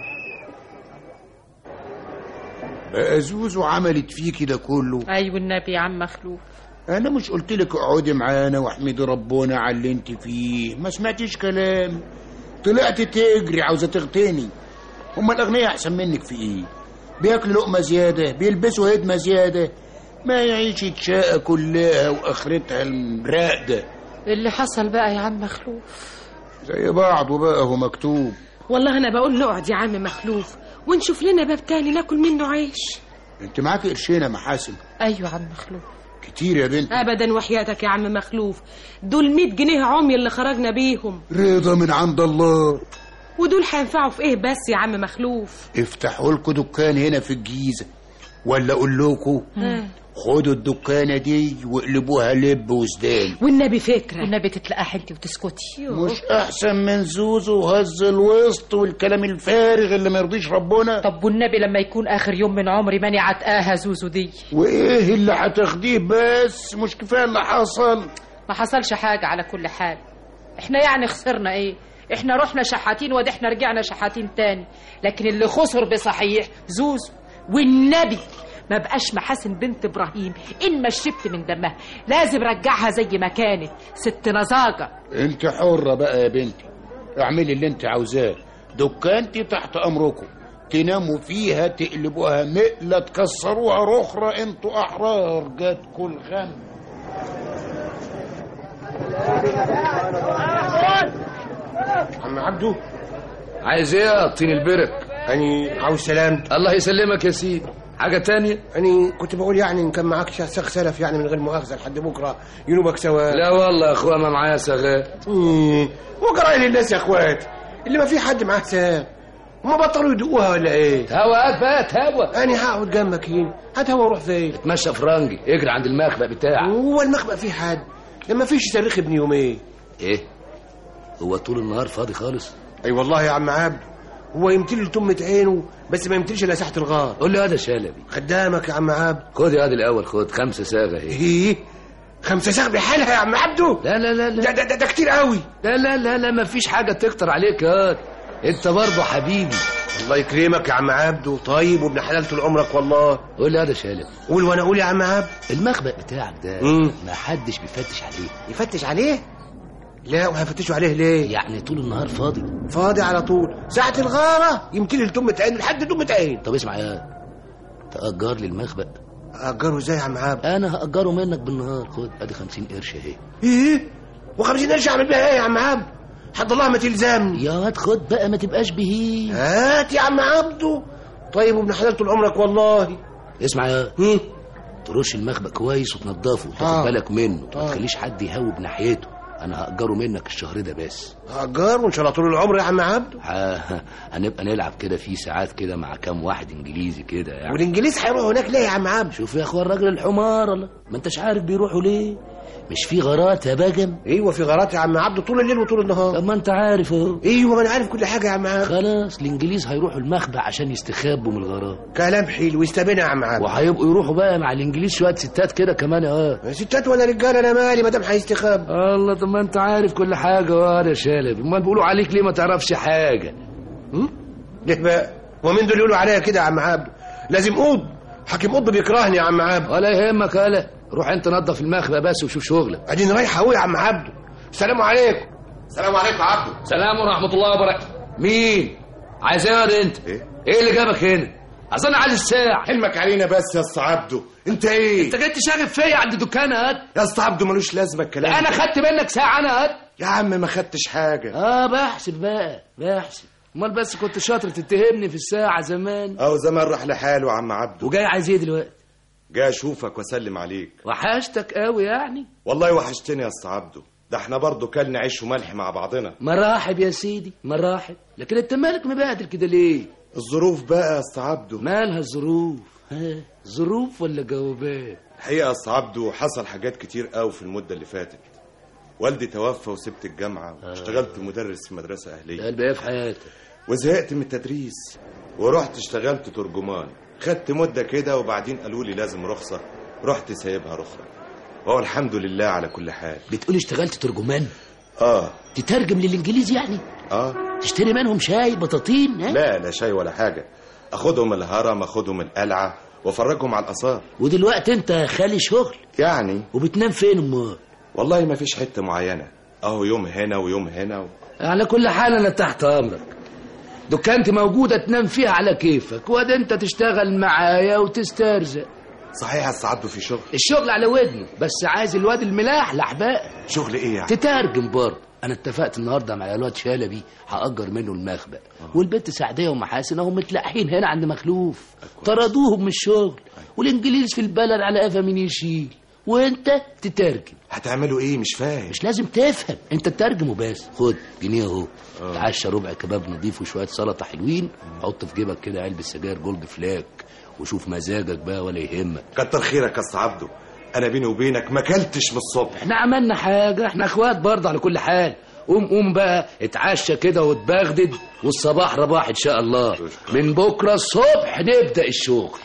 بقى زوزو عملت فيه كده كله ايوه النبي يا عم مخلوف انا مش قلت لك اقعدي معانا واحمدي ربنا على اللي انت فيه ما سمعتيش كلام طلعت تجري عاوزه تغتني هما الاغنياء احسن منك في ايه بياكلوا لقمه زياده بيلبسوا هدمه زياده ما يعيش يتشاقى كلها واخرتها الراقده اللي حصل بقى يا عم مخلوف زي بعضه بقى هو مكتوب والله انا بقول نقعد يا عم مخلوف ونشوف لنا باب تاني ناكل منه عيش انت معاك قرشين يا محاسن ايوه يا عم مخلوف كتير يا بنت ابدا وحياتك يا عم مخلوف دول 100 جنيه عمي اللي خرجنا بيهم رضا من عند الله ودول هينفعوا في ايه بس يا عم مخلوف افتحوا لكم دكان هنا في الجيزه ولا اقول لكم خدوا الدكانه دي واقلبوها لب وسدان والنبي فكره والنبي تتلقاح انت وتسكتي مش احسن من زوزو وهز الوسط والكلام الفارغ اللي ما يرضيش ربنا طب والنبي لما يكون اخر يوم من عمري ماني عتقاها زوزو دي وايه اللي هتاخديه بس مش كفايه اللي حصل ما حصلش حاجه على كل حال احنا يعني خسرنا ايه احنا رحنا شحاتين وادي احنا رجعنا شحاتين تاني لكن اللي خسر بصحيح زوزو والنبي ما بقاش محاسن بنت ابراهيم ان ما شربت من دمها لازم رجعها زي ما كانت ست نزاجه انت حره بقى يا بنتي اعملي اللي انت عاوزاه دكانتي تحت امركم تناموا فيها تقلبوها مقلة تكسروها رخرة انتوا احرار جاتكوا الغم عم عبدو عايز ايه يا طين البرك اني عاوز سلامت الله يسلمك يا سيدي حاجة تانية اني كنت بقول يعني ان كان معاك شاسخ سلف يعني من غير مؤاخذة لحد بكرة ينوبك سوا لا والله يا اخويا ما معايا سغال وقرأي للناس يا اخوات اللي ما في حد معاه ساب هما بطلوا يدقوها ولا ايه هوا هات بقى هوا انا هقعد جنبك هنا هات هوا وروح فين اتمشى فرنجي اجري عند المخبأ بتاعك هو المخبأ فيه حد لما فيش تاريخ ابن يومين ايه هو طول النهار فاضي خالص اي والله يا عم عبد هو يمتلي لتمة عينه بس ما يمتليش الا ساحة الغار قول لي هذا شلبي خدامك يا عم عبد خد يا هذا الاول خد خمسة صاغة اهي ايه خمسة صاغ بحالها يا عم عبده لا لا لا لا ده, ده, ده, ده كتير قوي لا لا لا لا ما فيش حاجة تكتر عليك يا انت برضه حبيبي الله يكرمك يا عم عبده طيب وابن حلال طول عمرك والله قول لي هذا شلبي قول وانا اقول يا عم عبد المخبأ بتاعك ده مم. ما حدش بيفتش عليه يفتش عليه لا وهيفتشوا عليه ليه يعني طول النهار فاضي فاضي على طول ساعة الغارة يمتلي لتمة عين لحد تمة عين طب اسمع يا تأجر لي المخبأ أجره ازاي يا عم عبد انا هأجره منك بالنهار خد ادي 50 قرش اهي ايه و50 قرش اعمل بيها ايه يا عم عبد حد الله ما تلزمني يا واد خد بقى ما تبقاش بهيم هات يا عم عبده طيب وابن حلال طول عمرك والله اسمع يا مم. ترش المخبأ كويس وتنضفه وتاخد آه. بالك منه آه. ما تخليش حد يهوب ناحيته انا هاجره منك الشهر ده بس هجار وان شاء الله طول العمر يا عم عبده ه- هنبقى نلعب كده في ساعات كده مع كام واحد انجليزي كده يعني والانجليز هيروحوا هناك ليه يا عم عبده شوف يا اخوان الراجل الحمار الله ما انتش عارف بيروحوا ليه مش في غارات يا بجم ايوه في غارات يا عم عبده طول الليل وطول النهار طب ما انت عارف اهو ايوه ما انا عارف كل حاجه يا عم عبده خلاص الانجليز هيروحوا المخبأ عشان يستخبوا من الغارات كلام حلو يستبينا يا عم عبده وهيبقوا يروحوا بقى مع الانجليز شويه ستات كده كمان اه ستات ولا رجاله انا مالي ما دام هيستخبى الله طب ما انت عارف كل حاجه اه يا شالب امال بيقولوا عليك ليه ما تعرفش حاجه ليه بقى ومين دول يقولوا عليا كده يا عم عبده لازم قض حاكم قض بيكرهني يا عم عبده ولا يهمك هلا روح انت نظف المخبأ بس وشوف شغلك اديني رايح اهو يا عم عبده السلام عليكم السلام عليكم يا عبده سلام ورحمه الله وبركاته مين عايز ايه يا واد انت ايه ايه اللي جابك هنا اظن عايز الساعه حلمك علينا بس يا اسطى عبده انت ايه انت جاي تشاغب فيا عند دكان هات يا اسطى عبده ملوش لازمه الكلام انا ده. خدت منك ساعه انا هات يا عم ما خدتش حاجه اه بحسب بقى بحسب امال بس كنت شاطر تتهمني في الساعه زمان اهو زمان راح لحاله يا عم عبده وجاي عايز ايه دلوقتي جاي اشوفك واسلم عليك وحشتك قوي يعني والله وحشتني يا اسطى عبده ده احنا برضه كلنا عيش وملح مع بعضنا مراحب يا سيدي مراحب لكن انت مالك مبهدل كده ليه الظروف بقى يا اسطى عبده مالها الظروف ها ظروف ولا جوابات الحقيقه يا اسطى عبده حصل حاجات كتير قوي في المده اللي فاتت والدي توفى وسبت الجامعه واشتغلت مدرس في مدرسه اهليه قلب ايه في حياتك وزهقت من التدريس ورحت اشتغلت ترجمان خدت مده كده وبعدين قالوا لي لازم رخصه رحت سايبها رخرة وهو الحمد لله على كل حال بتقول اشتغلت ترجمان اه تترجم للانجليزي يعني اه تشتري منهم شاي بطاطين ها لا لا شاي ولا حاجه اخدهم الهرم اخدهم القلعه وافرجهم على الاثار ودلوقتي انت خالي شغل يعني وبتنام فين امال والله ما فيش حته معينه اهو يوم هنا ويوم هنا و... على كل حال انا تحت امرك دكانتي موجوده تنام فيها على كيفك واد انت تشتغل معايا وتسترزق صحيح يا سعد في شغل الشغل على ودني بس عايز الواد الملاحلح بقى شغل ايه يعني تترجم برضه انا اتفقت النهارده مع الواد شلبي هاجر منه المخبأ والبنت سعديه ومحاسن اهم متلقحين هنا عند مخلوف طردوهم من الشغل والانجليز في البلد على قفا مين يشيل وانت تترجم هتعملوا ايه مش فاهم مش لازم تفهم انت تترجم وبس خد جنيه اهو تعشى ربع كباب نضيف وشويه سلطه حلوين حط في جيبك كده علبه سجاير جولد فلاك وشوف مزاجك بقى ولا يهمك كتر خيرك يا اسطى عبده انا بيني وبينك ما اكلتش من الصبح احنا عملنا حاجه احنا اخوات برضه على كل حال قوم قوم بقى اتعشى كده واتبغدد والصباح رباح ان شاء الله من بكره الصبح نبدا الشغل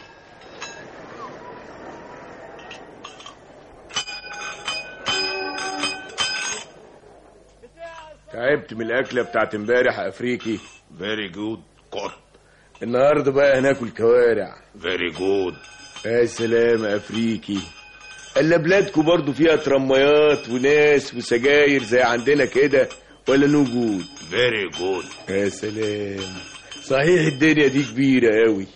تعبت من الاكله بتاعت امبارح يا افريقي فيري جود كوت النهارده بقى هناكل كوارع فيري جود يا سلام يا افريقي الا بلادكم برضو فيها ترميات وناس وسجاير زي عندنا كده ولا له وجود فيري جود يا سلام صحيح الدنيا دي كبيره قوي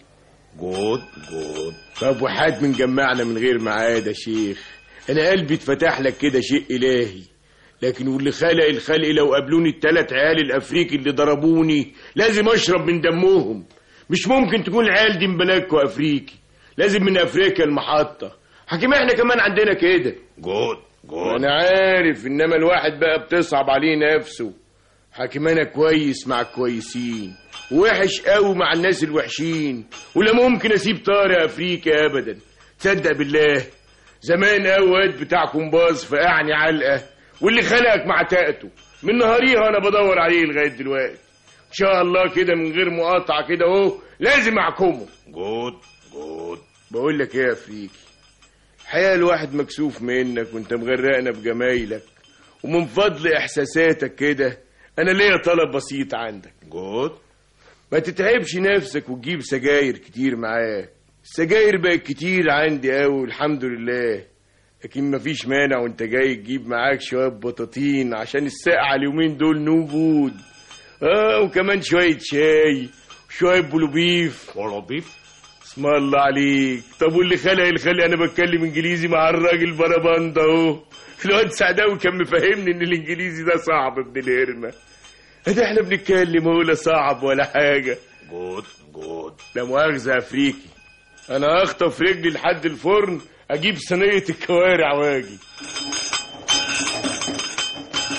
جود جود طب وحات من جمعنا من غير ميعاد يا شيخ انا قلبي اتفتح لك كده شيء الهي لكن واللي خلق الخلق لو قابلوني التلات عيال الافريقي اللي ضربوني لازم اشرب من دمهم مش ممكن تكون العيال دي من بلدكوا افريقي لازم من افريقيا المحطه حكيم احنا كمان عندنا كده جود جود انا عارف انما الواحد بقى بتصعب عليه نفسه حكيم انا كويس مع الكويسين وحش قوي مع الناس الوحشين ولا ممكن اسيب طارق افريقيا ابدا تصدق بالله زمان قوي واد بتاعكم باظ فقعني علقه واللي خلقك مع تاقته من نهاريها انا بدور عليه لغايه دلوقتي ان شاء الله كده من غير مقاطعه كده اهو لازم احكمه جود جود بقول لك ايه يا افريقي الحقيقه الواحد مكسوف منك وانت مغرقنا بجمايلك ومن فضل احساساتك كده انا ليا طلب بسيط عندك جود ما تتعبش نفسك وتجيب سجاير كتير معاك السجاير بقت كتير عندي قوي الحمد لله لكن مفيش مانع وانت جاي تجيب معاك شويه بطاطين عشان الساقعه اليومين دول نوجود اه وكمان شويه شاي وشويه بلوبيف بلوبيف اسم الله عليك طب واللي خلق الخلق انا بتكلم انجليزي مع الراجل بربند اهو الواد سعداوي كان مفهمني ان الانجليزي ده صعب ابن الهرمه ادي احنا بنتكلم اهو لا صعب ولا حاجه جود جود لا مؤاخذه يا افريقي انا اخطف رجلي لحد الفرن اجيب صينيه الكوارع واجي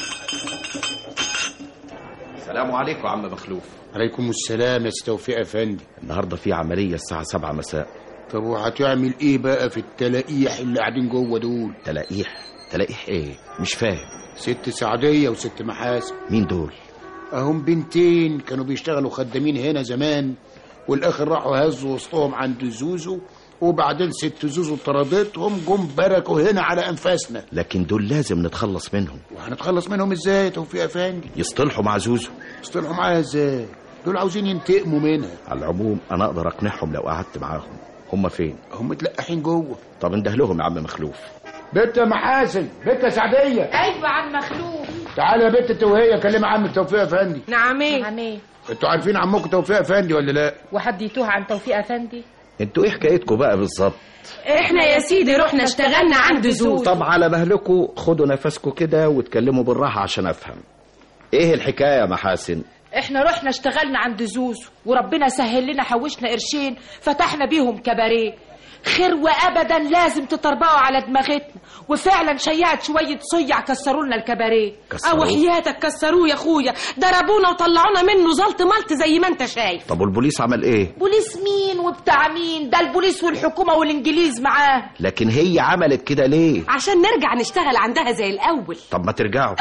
السلام عليكم يا عم مخلوف عليكم السلام يا توفيق افندي النهارده في عمليه الساعه 7 مساء طب وهتعمل ايه بقى في التلاقيح اللي قاعدين جوه دول تلاقيح تلاقيح ايه مش فاهم ست سعديه وست محاسن مين دول اهم بنتين كانوا بيشتغلوا خدامين هنا زمان والاخر راحوا هزوا وسطهم عند زوزو وبعدين ست زوزو طردتهم جم بركوا هنا على انفاسنا لكن دول لازم نتخلص منهم وهنتخلص منهم ازاي يا توفيق افندي يصطلحوا مع زوزو يصطلحوا معاها ازاي دول عاوزين ينتقموا منها على العموم انا اقدر اقنعهم لو قعدت معاهم هم فين هم متلقحين جوه طب انده لهم يا عم مخلوف بنت يا محاسن بنت يا سعديه ايوه عم مخلوف تعالى يا بنت توهيه كلمي عم توفيق افندي نعم ايه نعم ايه انتوا عارفين عمكم توفيق افندي ولا لا وحد يتوه عن توفيق افندي انتوا ايه حكايتكم بقى بالظبط احنا يا سيدي رحنا اشتغلنا عند زوز طب على مهلكم خدوا نفسكم كده واتكلموا بالراحه عشان افهم ايه الحكايه يا محاسن احنا رحنا اشتغلنا عند زوزو وربنا سهل لنا حوشنا قرشين فتحنا بيهم كباريه خير وابدا لازم تطربقوا على دماغتنا وفعلا شيعت شويه صيع كسروا لنا الكباريه او حياتك كسروه يا اخويا ضربونا وطلعونا منه زلط ملط زي ما انت شايف طب والبوليس عمل ايه بوليس مين وبتاع مين ده البوليس والحكومه والانجليز معاه لكن هي عملت كده ليه عشان نرجع نشتغل عندها زي الاول طب ما ترجعوا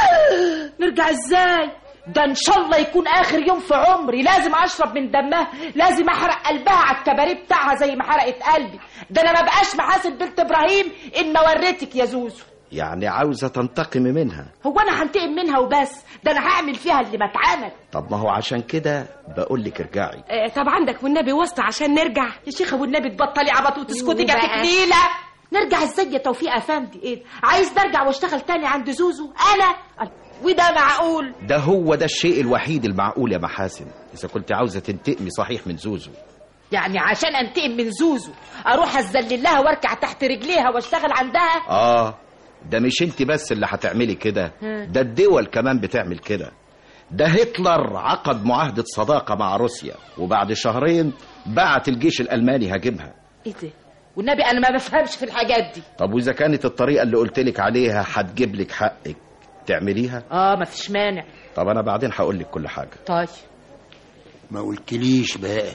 نرجع ازاي ده ان شاء الله يكون اخر يوم في عمري لازم اشرب من دمها لازم احرق قلبها على الكباريه بتاعها زي ما حرقت قلبي ده انا ما بقاش محاسب بنت ابراهيم ان ما وريتك يا زوزو يعني عاوزه تنتقمي منها هو انا هنتقم منها وبس ده انا هعمل فيها اللي ما اتعمل طب ما هو عشان كده بقول لك ارجعي اه طب عندك والنبي واسطه عشان نرجع يا شيخه والنبي تبطلي عبط وتسكتي يوه جاتك بقى. نيله نرجع ازاي يا توفيق افندي ايه عايز نرجع واشتغل تاني عند زوزو انا وده معقول ده هو ده الشيء الوحيد المعقول يا محاسن اذا كنت عاوزه تنتقمي صحيح من زوزو يعني عشان انتقم من زوزو اروح اتذلل لها واركع تحت رجليها واشتغل عندها اه ده مش انت بس اللي هتعملي كده ها. ده الدول كمان بتعمل كده ده هتلر عقد معاهدة صداقة مع روسيا وبعد شهرين بعت الجيش الألماني هاجمها ايه ده والنبي انا ما بفهمش في الحاجات دي طب وإذا كانت الطريقة اللي قلتلك عليها هتجيب لك حقك تعمليها اه ما فيش مانع طب أنا بعدين هقول لك كل حاجة طيب ما قلتليش بقى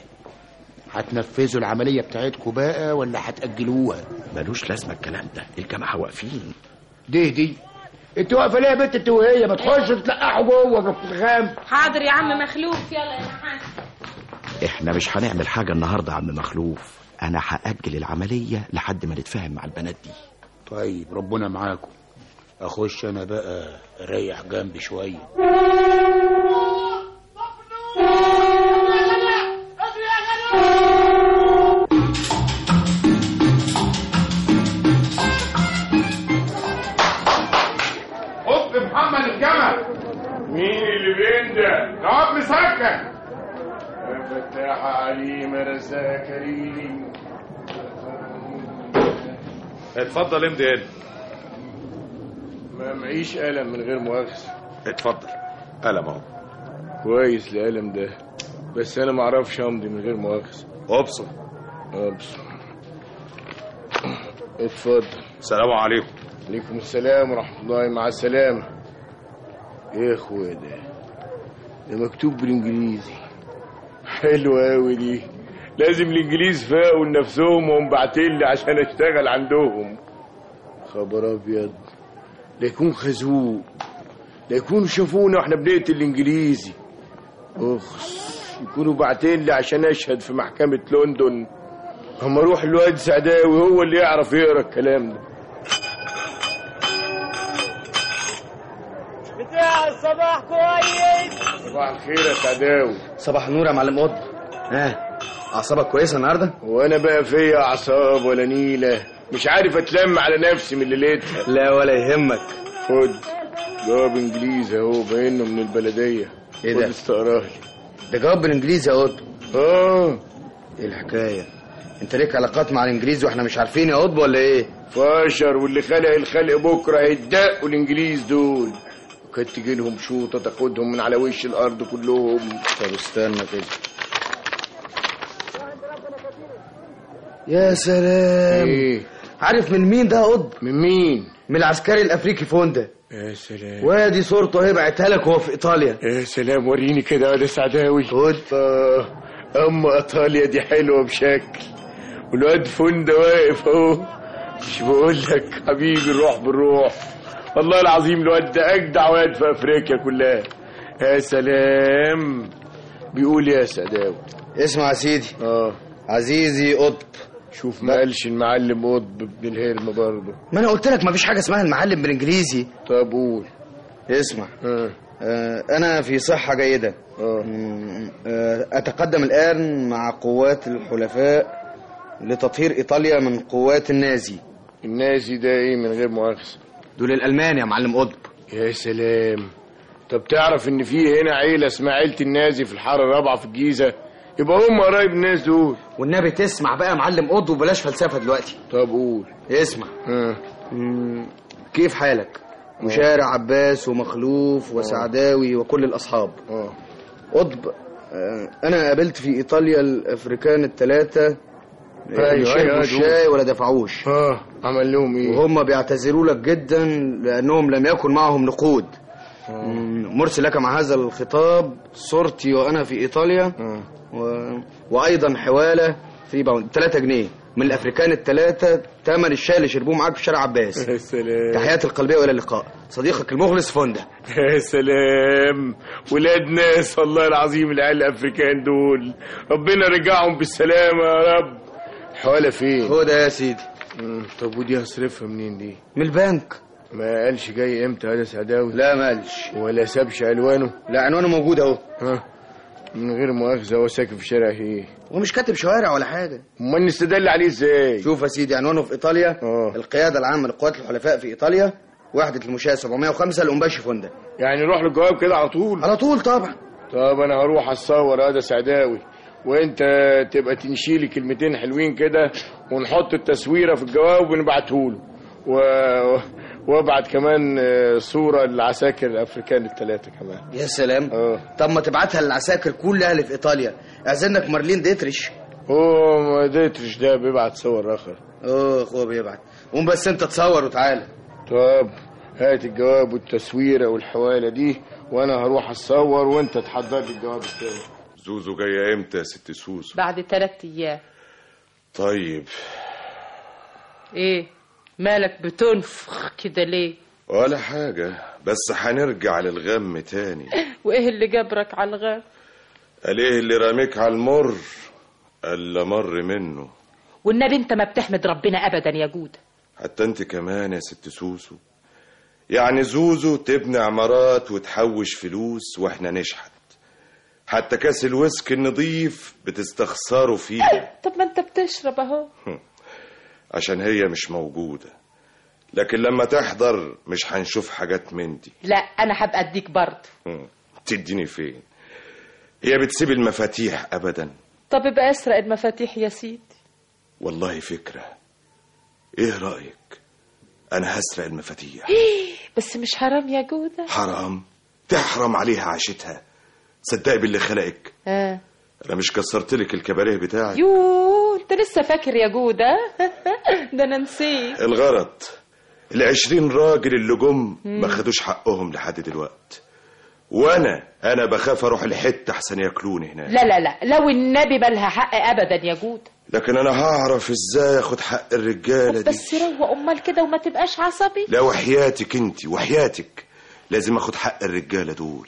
هتنفذوا العمليه بتاعتكم بقى ولا هتاجلوها ملوش لازمة الكلام ده الجماعة واقفين دي دي انت واقفه ليه يا بنت التوهيه ما تخشوا تلقحوا جوه في الغام حاضر يا عم مخلوف يلا يا محاسن احنا مش هنعمل حاجة النهاردة يا عم مخلوف أنا هأجل العملية لحد ما نتفاهم مع البنات دي طيب ربنا معاكم اخش انا بقى اريح جنبي شويه حط محمد الجمل مين اللي بينده؟ جواب مسكن يا فتاح عليم يا رزاق كريم اتفضل امضي هنا ما معيش قلم من غير مؤاخذة اتفضل قلم اهو كويس القلم ده بس انا ما اعرفش امضي من غير مؤاخذة ابصر ابصر اتفضل السلام عليكم عليكم السلام ورحمة الله مع السلامة ايه يا اخويا ده ده مكتوب بالانجليزي حلوة اوي دي لازم الانجليز فاقوا لنفسهم وهم باعتين عشان اشتغل عندهم خبر ابيض لا يكون خازوق لا يكونوا شافونا واحنا بنقتل الانجليزي اخس يكونوا باعتين لي عشان اشهد في محكمة لندن اما اروح الواد سعداوي هو اللي يعرف يقرا الكلام ده بتاع الصباح كويس صباح الخير يا سعداوي صباح النور يا معلم قطب ها اعصابك كويسه النهارده وانا بقى فيا اعصاب ولا نيله مش عارف اتلم على نفسي من ليلتها لا ولا يهمك خد جواب انجليزي اهو باينه من البلديه ايه خد ده؟ استقراه لي ده جواب بالانجليزي يا قطب اه ايه الحكايه انت ليك علاقات مع الانجليز واحنا مش عارفين يا قطب ولا ايه فاشر واللي خلق الخلق بكره هيتدقوا الانجليز دول وكانت تجي لهم شوطه تاخدهم من على وش الارض كلهم طب استنى كده يا سلام ايه عارف من مين ده يا قطب من مين من العسكري الافريقي فوندا يا سلام وادي صورته اهي بعتها لك وهو في ايطاليا يا سلام وريني كده يا سعداوي خد آه اما ايطاليا دي حلوه بشكل والواد فندق واقف اهو مش بقول لك حبيبي الروح بالروح والله العظيم الواد ده اجدع واد في افريقيا كلها يا سلام بيقول يا سعداوي اسمع يا سيدي اه عزيزي قطب شوف ما قالش المعلم قطب ابن الهرم برضه ما انا قلت لك مفيش حاجه اسمها المعلم بالانجليزي طب قول اسمع آه. آه انا في صحه جيده آه. آه اتقدم الان مع قوات الحلفاء لتطهير ايطاليا من قوات النازي النازي ده ايه من غير مؤاخذه دول الالمان يا معلم قطب يا سلام طب تعرف ان في هنا عيله اسمها عيله النازي في الحاره الرابعه في الجيزه يبقى هم قرايب الناس دول والنبي تسمع بقى يا معلم قطب وبلاش فلسفه دلوقتي طب قول اسمع آه. مم، كيف حالك وشارع عباس ومخلوف وسعداوي وكل الاصحاب اه قطب آه، انا قابلت في ايطاليا الافريكان الثلاثه أيوة، شربوا أيوة، الشاي ولا دفعوش اه عمل لهم ايه وهم بيعتذروا لك جدا لانهم لم يكن معهم نقود مم، مرسل لك مع هذا الخطاب صورتي وانا في ايطاليا و... وايضا حواله في باوند 3 جنيه من الافريكان الثلاثه ثمن الشاي اللي شربوه معاك في شارع عباس يا سلام تحياتي القلبيه والى اللقاء صديقك المخلص فوندا يا سلام ولاد ناس والله العظيم العيال الافريكان دول ربنا رجعهم بالسلامه يا رب حواله فين خد يا سيدي مم، طب ودي هصرفها منين دي من البنك ما قالش جاي امتى هذا سعداوي لا مالش ولا سابش الوانه لا عنوانه موجود اهو ها من غير مؤاخذه هو ساكن في شارع ايه ومش كاتب شوارع ولا حاجه امال نستدل عليه ازاي شوف يا سيدي عنوانه في ايطاليا اه القياده العامه للقوات الحلفاء في ايطاليا وحده المشاة 705 الأنباشي فوندا يعني نروح للجواب كده على طول على طول طبعا طب انا هروح اتصور هذا سعداوي وانت تبقى تنشيلي كلمتين حلوين كده ونحط التصويره في الجواب ونبعته له و... وابعت كمان آه، صوره للعساكر الافريكان الثلاثه كمان يا سلام اه طب ما تبعتها للعساكر كلها اللي في ايطاليا اعزنك مارلين ديتريش هو ما ديترش ده بيبعت صور اخر اه هو بيبعت قوم بس انت تصور وتعالى طب هات الجواب والتصويره والحواله دي وانا هروح اتصور وانت تحضر لي الجواب التاني زوزو جاية امتى يا ست سوسو بعد ثلاث ايام طيب ايه مالك بتنفخ كده ليه ولا حاجة بس هنرجع للغم تاني وايه اللي جبرك على الغاب قال ايه اللي راميك على المر الا مر منه والنبي انت ما بتحمد ربنا ابدا يا جودة حتى انت كمان يا ست سوسو يعني زوزو تبني عمارات وتحوش فلوس واحنا نشحت حتى كاس الويسك النظيف بتستخسروا فيه طب ما انت بتشرب اهو عشان هي مش موجودة لكن لما تحضر مش هنشوف حاجات من دي لا انا هبقى اديك برضه هم. تديني فين هي بتسيب المفاتيح ابدا طب ابقى اسرق المفاتيح يا سيدي والله فكرة ايه رأيك انا هسرق المفاتيح بس مش حرام يا جودة حرام تحرم عليها عاشتها صدقي باللي خلقك اه انا مش كسرت لك الكباريه بتاعي يو انت لسه فاكر يا جودة ده انا نسيت الغرض العشرين راجل اللي جم مم. ما خدوش حقهم لحد دلوقت وانا انا بخاف اروح الحته احسن ياكلوني هناك لا لا لا لو النبي مالها حق ابدا يا جودة لكن انا هعرف ازاي اخد حق الرجاله دي بس روق امال كده وما تبقاش عصبي لا وحياتك انت وحياتك لازم اخد حق الرجاله دول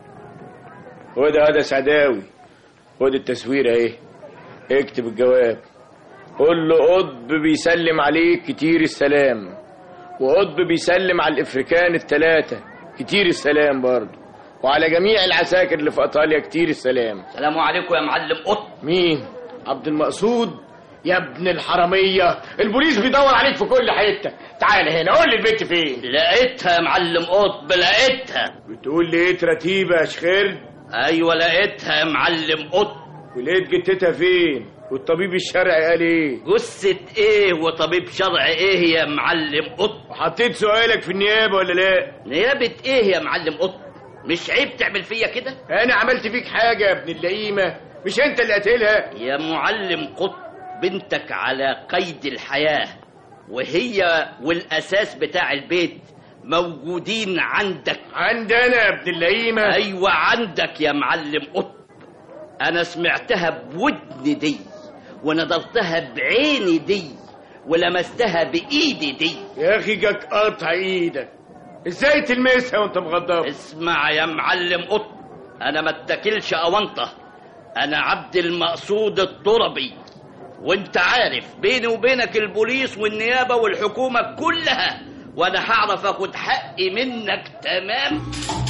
خد هذا سعداوي خد التصوير اهي اكتب الجواب قول له قطب بيسلم عليك كتير السلام وقطب بيسلم على الافريكان الثلاثه كتير السلام برضه وعلى جميع العساكر اللي في ايطاليا كتير السلام السلام عليكم يا معلم قط مين عبد المقصود يا ابن الحراميه البوليس بيدور عليك في كل حته تعال هنا قول لي البنت فين لقيتها يا معلم قطب لقيتها بتقول لي ايه رتيبه يا شخير ايوه لقيتها يا معلم قط ولقيت جتتها فين والطبيب الشرعي قال ايه جثة ايه وطبيب شرع ايه يا معلم قط حطيت سؤالك في النيابه ولا لا نيابة ايه يا معلم قط مش عيب تعمل فيا كده انا عملت فيك حاجه يا ابن اللئيمه مش انت اللي قتلها يا معلم قط بنتك على قيد الحياة وهي والأساس بتاع البيت موجودين عندك عندنا يا ابن اللئيمة ايوه عندك يا معلم قط انا سمعتها بودني دي ونظرتها بعيني دي ولمستها بايدي دي يا اخي جاك قطع ايدك ازاي تلمسها وانت مغضب اسمع يا معلم قط انا ما اتكلش اونطه انا عبد المقصود التربي وانت عارف بيني وبينك البوليس والنيابه والحكومه كلها وانا هعرف اخد حقي منك تمام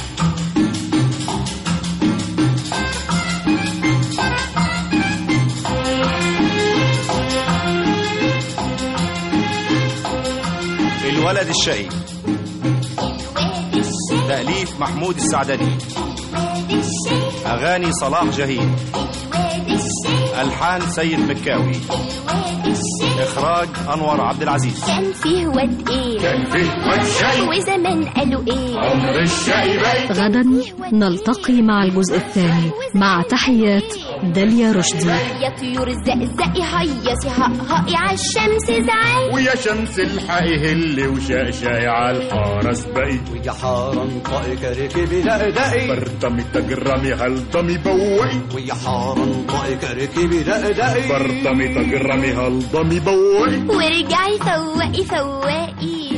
الولد الشقي تأليف محمود السعدني أغاني صلاح جهيد ألحان سيد مكاوي إخراج أنور عبد العزيز كان فيه واد ايه كان فيه واد شقي. وزمان قالوا ايه عمر الشقي باين. غدا نلتقي مع الجزء الثاني مع تحيات داليا رشدي يا طيور الزقزقي هيصي هقهقي عالشمس زعل ويا شمس الحقي هلي وشقشقي على الحرس بقي ويا حارن طائك ركبي دقدقي برطمي تجرمي هلطمي بوقي ويا حارن طائك ركبي دقدقي برطمي تجرمي هلطمي بوقي ورجعي فوقي فوقي